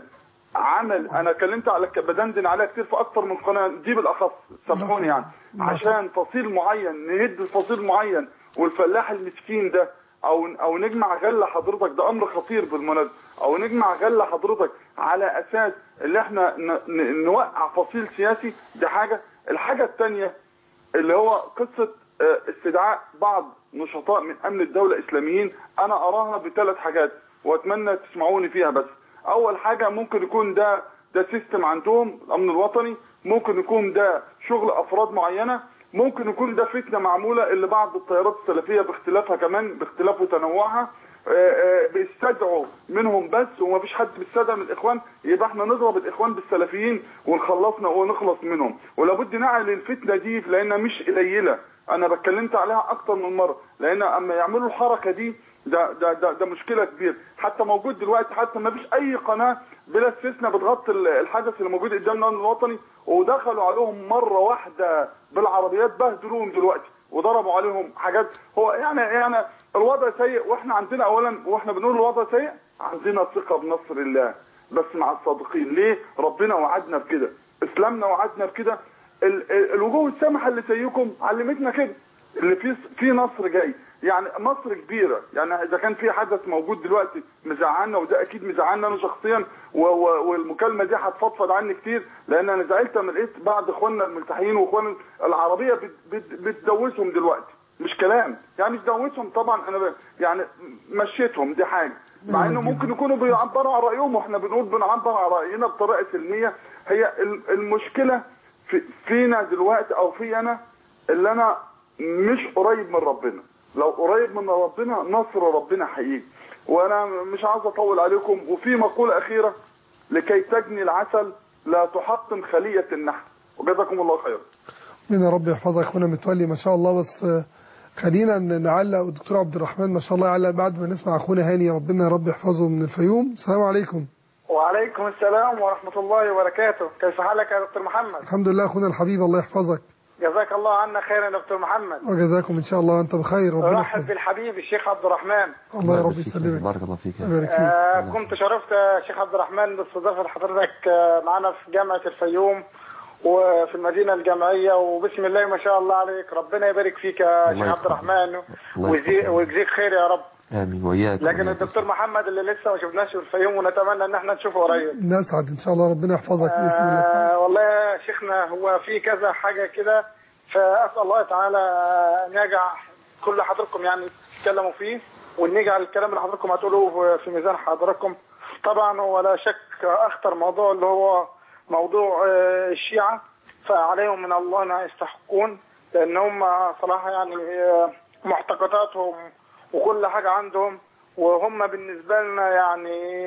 Speaker 8: عمل انا اتكلمت على بدندن عليها كتير في اكتر من قناه دي بالاخص سامحوني يعني عشان فصيل معين نهد فصيل معين والفلاح المسكين ده او او نجمع غله حضرتك ده امر خطير بالمناسبه او نجمع غله حضرتك على اساس اللي احنا ن- ن- نوقع فصيل سياسي دي حاجه الحاجه الثانيه اللي هو قصه آه، استدعاء بعض نشطاء من امن الدوله اسلاميين انا اراها بثلاث حاجات واتمنى تسمعوني فيها بس اول حاجه ممكن يكون ده ده سيستم عندهم الامن الوطني ممكن يكون ده شغل افراد معينه ممكن يكون ده فتنه معموله اللي بعض التيارات السلفيه باختلافها كمان باختلاف وتنوعها آه، آه، بيستدعوا منهم بس ومفيش حد بيستدعى من الاخوان يبقى احنا نضرب الاخوان بالسلفيين ونخلصنا ونخلص منهم ولابد نعي للفتنه دي لانها مش قليله انا بتكلمت عليها اكتر من مره لان اما يعملوا الحركه دي ده ده ده, ده مشكله كبيره حتى موجود دلوقتي حتى ما فيش اي قناه بلا استثناء بتغطي ال- الحدث اللي موجود قدامنا الامن الوطني ودخلوا عليهم مره واحده بالعربيات بهدلوهم دلوقتي وضربوا عليهم حاجات هو يعني يعني الوضع سيء واحنا عندنا اولا واحنا بنقول الوضع سيء عندنا ثقه بنصر الله بس مع الصادقين ليه ربنا وعدنا بكده اسلامنا وعدنا بكده ال- ال- الوجوه السامحه اللي زيكم علمتنا كده اللي في في نصر جاي يعني مصر كبيره يعني اذا كان في حدث موجود دلوقتي مزعلنا وده اكيد مزعلنا انا شخصيا و- و- والمكالمه دي هتفضفض عني كتير لان انا زعلت لما لقيت بعض اخواننا الملتحيين واخوان العربيه بت- بت- بتدوسهم دلوقتي مش كلام يعني مش دوسهم طبعا انا ب- يعني مشيتهم دي حاجه مع انه ممكن يكونوا بيعبروا عن رايهم واحنا بنقول بنعبر عن راينا بطريقه سلميه هي ال- المشكله في فينا دلوقتي او في انا اللي انا مش قريب من ربنا لو قريب من ربنا نصر ربنا حقيقي وانا مش عاوز اطول عليكم وفي مقولة اخيرة لكي تجني العسل لا تحطم خلية النحل وجزاكم الله خيرا
Speaker 1: من رب يحفظك اخونا متولي ما شاء الله بس آه، خلينا ن- نعلق الدكتور عبد الرحمن ما شاء الله يعلق بعد ما نسمع اخونا هاني ربنا يا رب يحفظه من الفيوم السلام عليكم
Speaker 7: وعليكم السلام ورحمة الله وبركاته كيف حالك يا دكتور محمد
Speaker 1: الحمد لله اخونا الحبيب الله يحفظك
Speaker 7: جزاك الله عنا خيرا يا دكتور محمد
Speaker 1: وجزاكم ان شاء الله وانت بخير ربنا
Speaker 7: رحب
Speaker 1: يحفظك
Speaker 7: بالحبيب الشيخ عبد الرحمن
Speaker 1: الله يا رب
Speaker 2: فيك.
Speaker 1: يسلمك
Speaker 2: بارك الله فيك يا
Speaker 1: يبارك فيك
Speaker 7: آه كنت شرفت يا شيخ عبد الرحمن باستضافة حضرتك آه معنا في جامعة الفيوم وفي المدينة الجامعية وبسم الله ما شاء الله عليك ربنا يبارك فيك يا
Speaker 2: الله
Speaker 7: شيخ عبد
Speaker 2: يكرمك.
Speaker 7: الرحمن
Speaker 2: الله
Speaker 7: ويجزي-
Speaker 2: يكرمك.
Speaker 7: ويجزيك خير يا رب
Speaker 2: امين واياك
Speaker 7: لكن
Speaker 2: وإياك.
Speaker 7: الدكتور محمد اللي لسه ما شفناش في الفيوم ونتمنى ان احنا نشوفه قريب
Speaker 1: نسعد ان شاء الله ربنا يحفظك باذن الله تعالى.
Speaker 7: آه والله يا شيخنا هو في كذا حاجة كده فأسأل الله تعالى أن يجعل كل حضراتكم يعني تتكلموا فيه وأن يجعل الكلام اللي حضراتكم هتقولوه في ميزان حضراتكم طبعا هو لا شك أخطر موضوع اللي هو موضوع آه، الشيعة فعليهم من الله ما يستحقون لأن هم صراحة يعني آه، معتقداتهم وكل حاجة عندهم وهم بالنسبة لنا يعني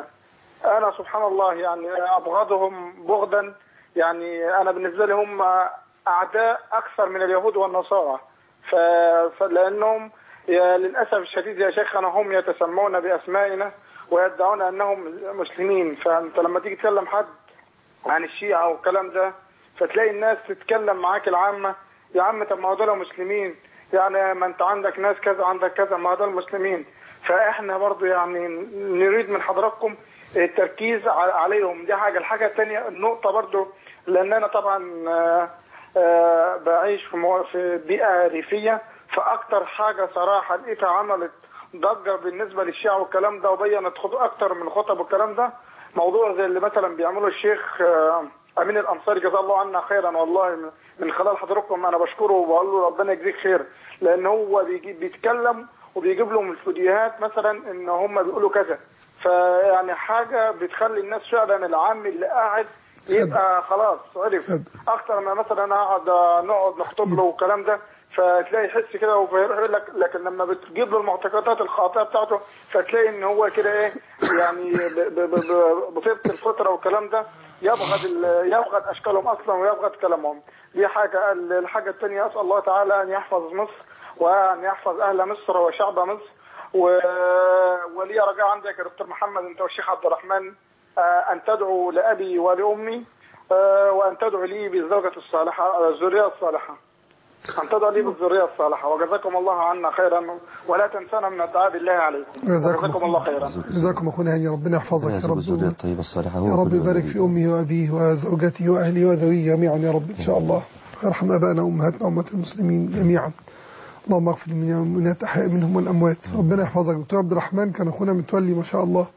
Speaker 7: انا سبحان الله يعني ابغضهم بغضا يعني انا بالنسبه لي هم اعداء اكثر من اليهود والنصارى ف... فلانهم يا للاسف الشديد يا شيخنا هم يتسمون باسمائنا ويدعون انهم مسلمين فانت لما تيجي تكلم حد عن الشيعة والكلام ده فتلاقي الناس تتكلم معاك العامة يا عم طب ما هو دول مسلمين يعني ما انت عندك ناس كذا عندك كذا ما هو دول مسلمين فاحنا برضو يعني نريد من حضراتكم التركيز ع- عليهم دي حاجة الحاجة الثانية النقطة برضو لان انا طبعا آه، آه، بعيش في مو- في بيئة ريفية فاكتر حاجة صراحة لقيتها عملت ضجة بالنسبة للشيعة والكلام ده وبينت خطو اكتر من خطب والكلام ده موضوع زي اللي مثلا بيعمله الشيخ آه، امين الانصاري جزاه الله عنا خيرا والله من- من خلال حضراتكم انا بشكره وبقول له ربنا يجزيك خير لان هو بيجي بيتكلم وبيجيب لهم الفيديوهات مثلا ان هم بيقولوا كذا فيعني حاجه بتخلي الناس فعلا العام اللي قاعد يبقى خلاص عرف
Speaker 1: صدق.
Speaker 7: اكتر ما مثلا اقعد آه، نقعد نخطب له والكلام ده فتلاقي يحس كده ويروح يقول لك لكن لما بتجيب له المعتقدات الخاطئه بتاعته فتلاقي ان هو كده ايه يعني ب- ب- ب- بطيبه الفطره والكلام ده يبغض ال- يبغض اشكالهم اصلا ويبغض كلامهم دي حاجه الحاجه الثانيه اسال الله تعالى ان يحفظ مصر وان يحفظ اهل مصر وشعب مصر و... ولي رجاء عندك يا دكتور محمد انت والشيخ عبد الرحمن آه، ان تدعو لابي ولامي آه، وان تدعو لي بالزوجه الصالحه آه، الذريه الصالحه ان تدعو لي بالذريه الصالحه وجزاكم الله عنا خيرا ولا تنسانا من الدعاء بالله عليكم
Speaker 1: جزاكم
Speaker 7: وجزاكم الله خيرا
Speaker 1: جزاكم اخونا هاني ربنا يحفظك يا
Speaker 2: ويرزق الذرية
Speaker 1: رب
Speaker 2: الطيبة الصالحة هو
Speaker 1: يا رب
Speaker 2: كل
Speaker 1: يبارك
Speaker 2: ولي.
Speaker 1: في امه وابيه وزوجته واهله وذويه جميعا يا رب ان شاء الله ويرحم ابائنا وامهاتنا وامه المسلمين جميعا اللهم اغفر للمؤمنات احياء منهم والاموات ربنا يحفظك دكتور عبد الرحمن كان اخونا متولي ما شاء الله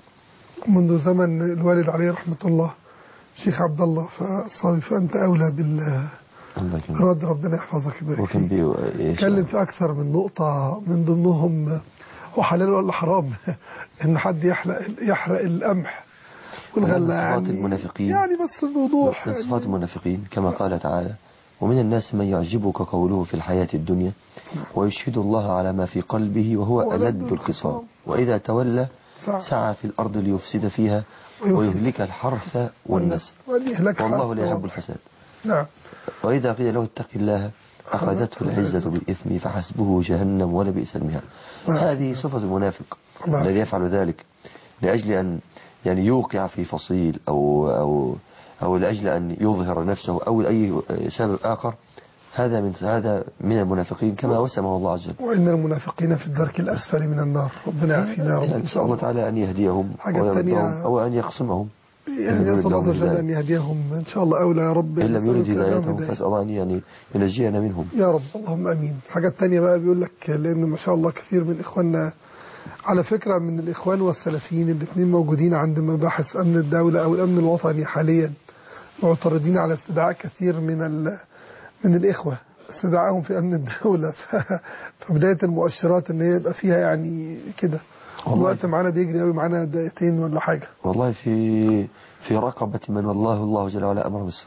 Speaker 1: منذ زمن الوالد عليه رحمه الله شيخ عبد الله فالصافي فانت اولى
Speaker 2: الله يكرمك.
Speaker 1: بالرد ربنا يحفظك
Speaker 2: هو
Speaker 1: يبارك
Speaker 2: كان
Speaker 1: فيك
Speaker 2: بي
Speaker 1: اتكلم في اكثر من نقطه من ضمنهم هو حلال ولا حرام ان حد يحرق يحرق القمح والغله
Speaker 2: من صفات
Speaker 1: يعني
Speaker 2: المنافقين.
Speaker 1: يعني بس الموضوع
Speaker 2: من صفات المنافقين كما قال تعالى ومن الناس من يعجبك قوله في الحياة الدنيا ويشهد الله على ما في قلبه وهو ألد الخصام وإذا تولى
Speaker 1: سعى.
Speaker 2: سعى في الأرض ليفسد فيها ويهلك الحرث والنسل
Speaker 1: والإهلاك
Speaker 2: والله
Speaker 1: حرام.
Speaker 2: لا يحب الفساد
Speaker 1: نعم
Speaker 2: وإذا قيل له اتق الله أخذته العزة بالإثم فحسبه جهنم ولبئس المهاد
Speaker 1: نعم.
Speaker 2: هذه صفة المنافق
Speaker 1: نعم.
Speaker 2: الذي يفعل ذلك لأجل أن يعني يوقع في فصيل أو أو أو لأجل أن يظهر نفسه أو لأي سبب آخر هذا من هذا من المنافقين كما وسمه الله عز وجل
Speaker 1: وإن المنافقين في الدرك الأسفل من النار ربنا يعافينا يا رب إن
Speaker 2: نسأل
Speaker 1: شاء
Speaker 2: الله
Speaker 1: الله
Speaker 2: تعالى أن يهديهم
Speaker 1: حاجة
Speaker 2: ويردهم
Speaker 1: تانية-
Speaker 2: أو أن يقسمهم
Speaker 1: يعني
Speaker 2: يريد
Speaker 1: نسأل الله عز
Speaker 2: لهم
Speaker 1: وجل
Speaker 2: هداية.
Speaker 1: أن يهديهم إن شاء الله أولى يا رب
Speaker 2: إن لم يرد
Speaker 1: نسألك لهم
Speaker 2: هدايتهم
Speaker 1: هداية.
Speaker 2: فأسأل الله أن يعني ينجينا منهم
Speaker 1: يا رب اللهم امين حاجة تانية بقى بيقول لك لان ما شاء الله كثير من اخواننا على فكرة من الاخوان والسلفيين الاثنين موجودين عند مباحث امن الدولة او الامن الوطني حاليا معترضين على استدعاء كثير من ال من الاخوة استدعائهم في امن الدولة ف... فبداية المؤشرات ان هي يبقى فيها يعني كده
Speaker 2: والله.
Speaker 1: الوقت معانا بيجري قوي معانا دقيقتين ولا حاجة
Speaker 2: والله في في رقبة من والله الله جل وعلا أمر مصر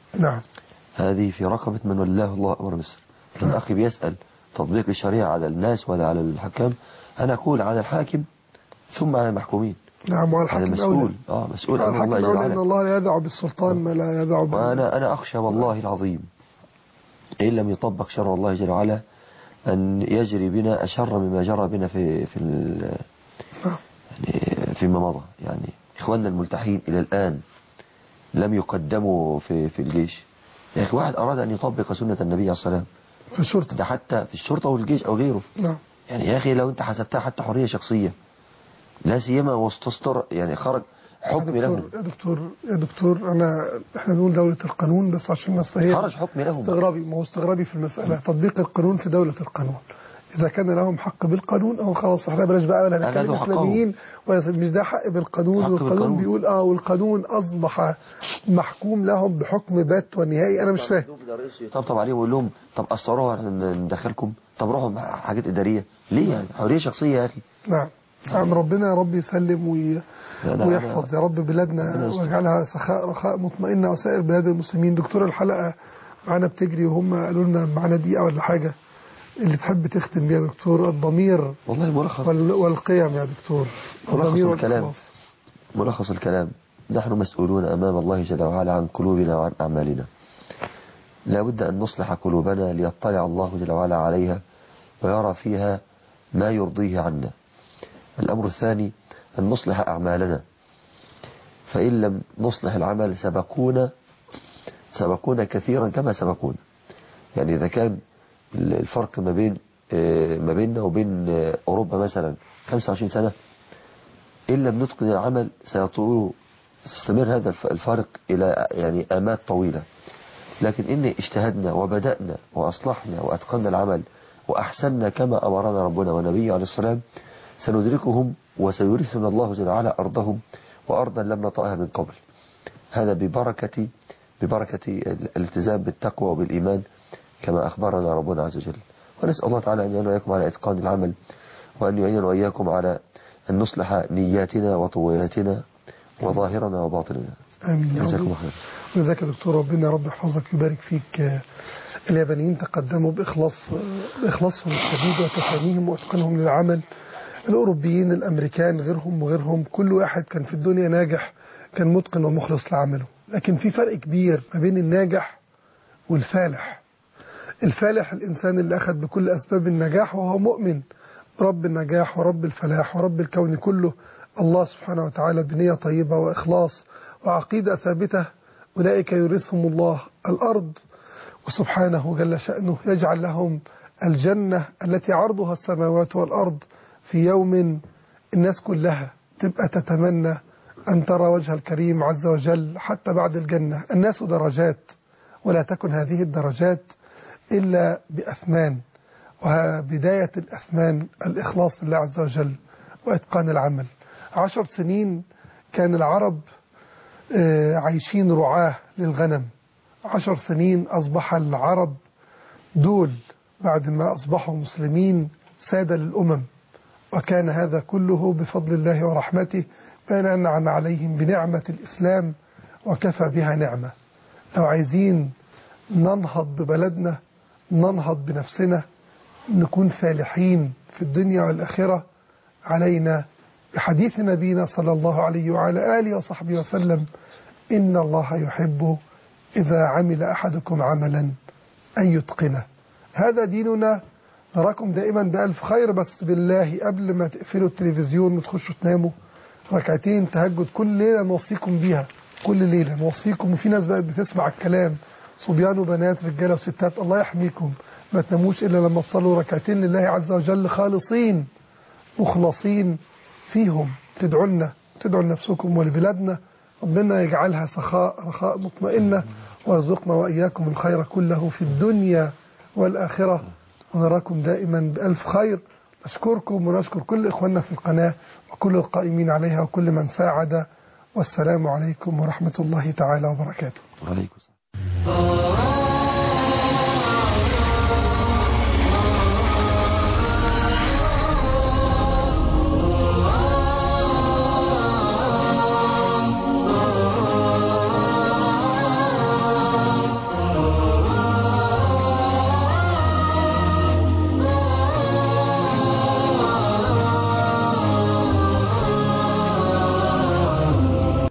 Speaker 1: نعم
Speaker 2: هذه في رقبة من ولاه الله أمر مصر كان أخي بيسأل تطبيق الشريعة على الناس ولا على الحكام أنا أقول على الحاكم ثم على المحكومين
Speaker 1: نعم وعلى
Speaker 2: هذا
Speaker 1: الحاكم أولى
Speaker 2: مسؤول اه مسؤول
Speaker 1: على
Speaker 2: أمام
Speaker 1: الحاكم
Speaker 2: الله جل
Speaker 1: أولى أن
Speaker 2: وعلا
Speaker 1: الله لا يدع بالسلطان ما لا يدع بال
Speaker 2: وأنا أنا أخشى والله العظيم إن لم يطبق شرع الله جل وعلا أن يجري بنا أشر مما جرى بنا في في ال-
Speaker 1: نعم.
Speaker 2: يعني فيما مضى يعني إخواننا الملتحين إلى الآن لم يقدموا في في الجيش يا أخي واحد أراد أن يطبق سنة النبي عليه الصلاة والسلام
Speaker 1: في الشرطة
Speaker 2: ده حتى في الشرطة والجيش أو غيره
Speaker 1: نعم
Speaker 2: يعني يا أخي لو أنت حسبتها حتى حرية شخصية لا سيما وستصدر يعني خرج حكم
Speaker 1: يا
Speaker 2: له
Speaker 1: دكتور يا دكتور يا دكتور أنا إحنا بنقول دولة القانون بس عشان الناس هي
Speaker 2: خرج حكم لهم
Speaker 1: استغرابي ما هو استغرابي في المسألة تطبيق القانون في دولة القانون إذا كان لهم حق بالقانون أو خلاص احنا بلاش بقى ولا
Speaker 2: أخذوا
Speaker 1: هنتكلم
Speaker 2: حقهم.
Speaker 1: إسلاميين ولا مش ده حق بالقانون
Speaker 2: حق
Speaker 1: والقانون
Speaker 2: بالقانون.
Speaker 1: بيقول اه والقانون أصبح محكوم لهم بحكم بات ونهائي أنا مش فاهم
Speaker 2: طبطب عليهم ويقول لهم طب قصروها احنا ندخلكم طب روحوا مع حاجات إدارية ليه يعني حرية شخصية يا أخي
Speaker 1: نعم نعم ربنا يا رب يسلم وي...
Speaker 2: لا، لا،
Speaker 1: ويحفظ يا رب بلادنا
Speaker 2: ربنا يستر.
Speaker 1: ويجعلها سخاء رخاء مطمئنة وسائر بلاد المسلمين دكتور الحلقة معانا بتجري وهم قالوا لنا معانا دقيقة ولا حاجة اللي تحب تختم بيها يا دكتور الضمير
Speaker 2: والله ملخص
Speaker 1: وال... والقيم يا دكتور
Speaker 2: ملخص
Speaker 1: الضمير
Speaker 2: الكلام.
Speaker 1: والإخلاص
Speaker 2: ملخص الكلام نحن مسؤولون أمام الله جل وعلا عن قلوبنا وعن أعمالنا لا بد أن نصلح قلوبنا ليطلع الله جل وعلا عليها ويرى فيها ما يرضيه عنا الأمر الثاني أن نصلح أعمالنا فإن لم نصلح العمل سبقونا سبقونا كثيرا كما سبقونا يعني إذا كان الفرق ما بين آه، ما بيننا وبين آه، أوروبا مثلا 25 سنة إن لم نتقن العمل سيطول تستمر هذا الف- الفارق إلى يعني آمات طويلة لكن إن اجتهدنا وبدأنا وأصلحنا وأتقنا العمل وأحسننا كما أمرنا ربنا ونبيه عليه السلام سندركهم وسيورثنا الله جل وعلا أرضهم وأرضا لم نطأها من قبل هذا ببركة ببركة ال- الالتزام بالتقوى وبالإيمان كما أخبرنا ربنا عز وجل ونسأل الله تعالى أن يعين وإياكم على إتقان العمل وأن يعيننا وإياكم على أن نصلح نياتنا وطوياتنا وظاهرنا وباطننا
Speaker 1: آمين يا
Speaker 2: جزاكم
Speaker 1: رب
Speaker 2: الله خير
Speaker 1: ولذلك يا دكتور ربنا يا رب يحفظك ويبارك فيك آه، اليابانيين تقدموا بإخلاص آه، بإخلاصهم الشديد وتفانيهم وإتقانهم للعمل الأوروبيين الأمريكان غيرهم وغيرهم كل واحد كان في الدنيا ناجح كان متقن ومخلص لعمله لكن في فرق كبير ما بين الناجح والفالح الفالح الإنسان اللي أخذ بكل أسباب النجاح وهو مؤمن برب النجاح ورب الفلاح ورب الكون كله الله سبحانه وتعالى بنية طيبة وإخلاص وعقيدة ثابتة أولئك يورثهم الله الأرض وسبحانه جل شأنه يجعل لهم الجنة التي عرضها السماوات والأرض في يوم الناس كلها تبقى تتمنى أن ترى وجه الكريم عز وجل حتى بعد الجنة الناس درجات ولا تكن هذه الدرجات إلا بأثمان وبداية الأثمان الإخلاص لله عز وجل وإتقان العمل عشر سنين كان العرب آه، عايشين رعاة للغنم عشر سنين أصبح العرب دول بعد ما أصبحوا مسلمين سادة للأمم وكان هذا كله بفضل الله ورحمته بأن أنعم عليهم بنعمة الإسلام وكفى بها نعمة لو عايزين ننهض ببلدنا ننهض بنفسنا نكون فالحين في الدنيا والآخرة علينا بحديث نبينا صلى الله عليه وعلى آله وصحبه وسلم إن الله يحب إذا عمل أحدكم عملا أن يتقنه هذا ديننا نراكم دائما بألف خير بس بالله قبل ما تقفلوا التلفزيون وتخشوا تناموا ركعتين تهجد كل ليلة نوصيكم بيها كل ليلة نوصيكم وفي ناس بقت بتسمع الكلام صبيان وبنات رجالة وستات الله يحميكم ما تناموش إلا لما تصلوا ركعتين لله عز وجل خالصين مخلصين فيهم تدعوا لنا تدعوا لنفسكم ولبلادنا ربنا يجعلها سخاء رخاء مطمئنة ويرزقنا وإياكم الخير كله في الدنيا والآخرة ونراكم دائما بألف خير نشكركم ونشكر كل إخواننا في القناة وكل القائمين عليها وكل من ساعد والسلام عليكم ورحمة الله تعالى وبركاته
Speaker 2: وعليكم السلام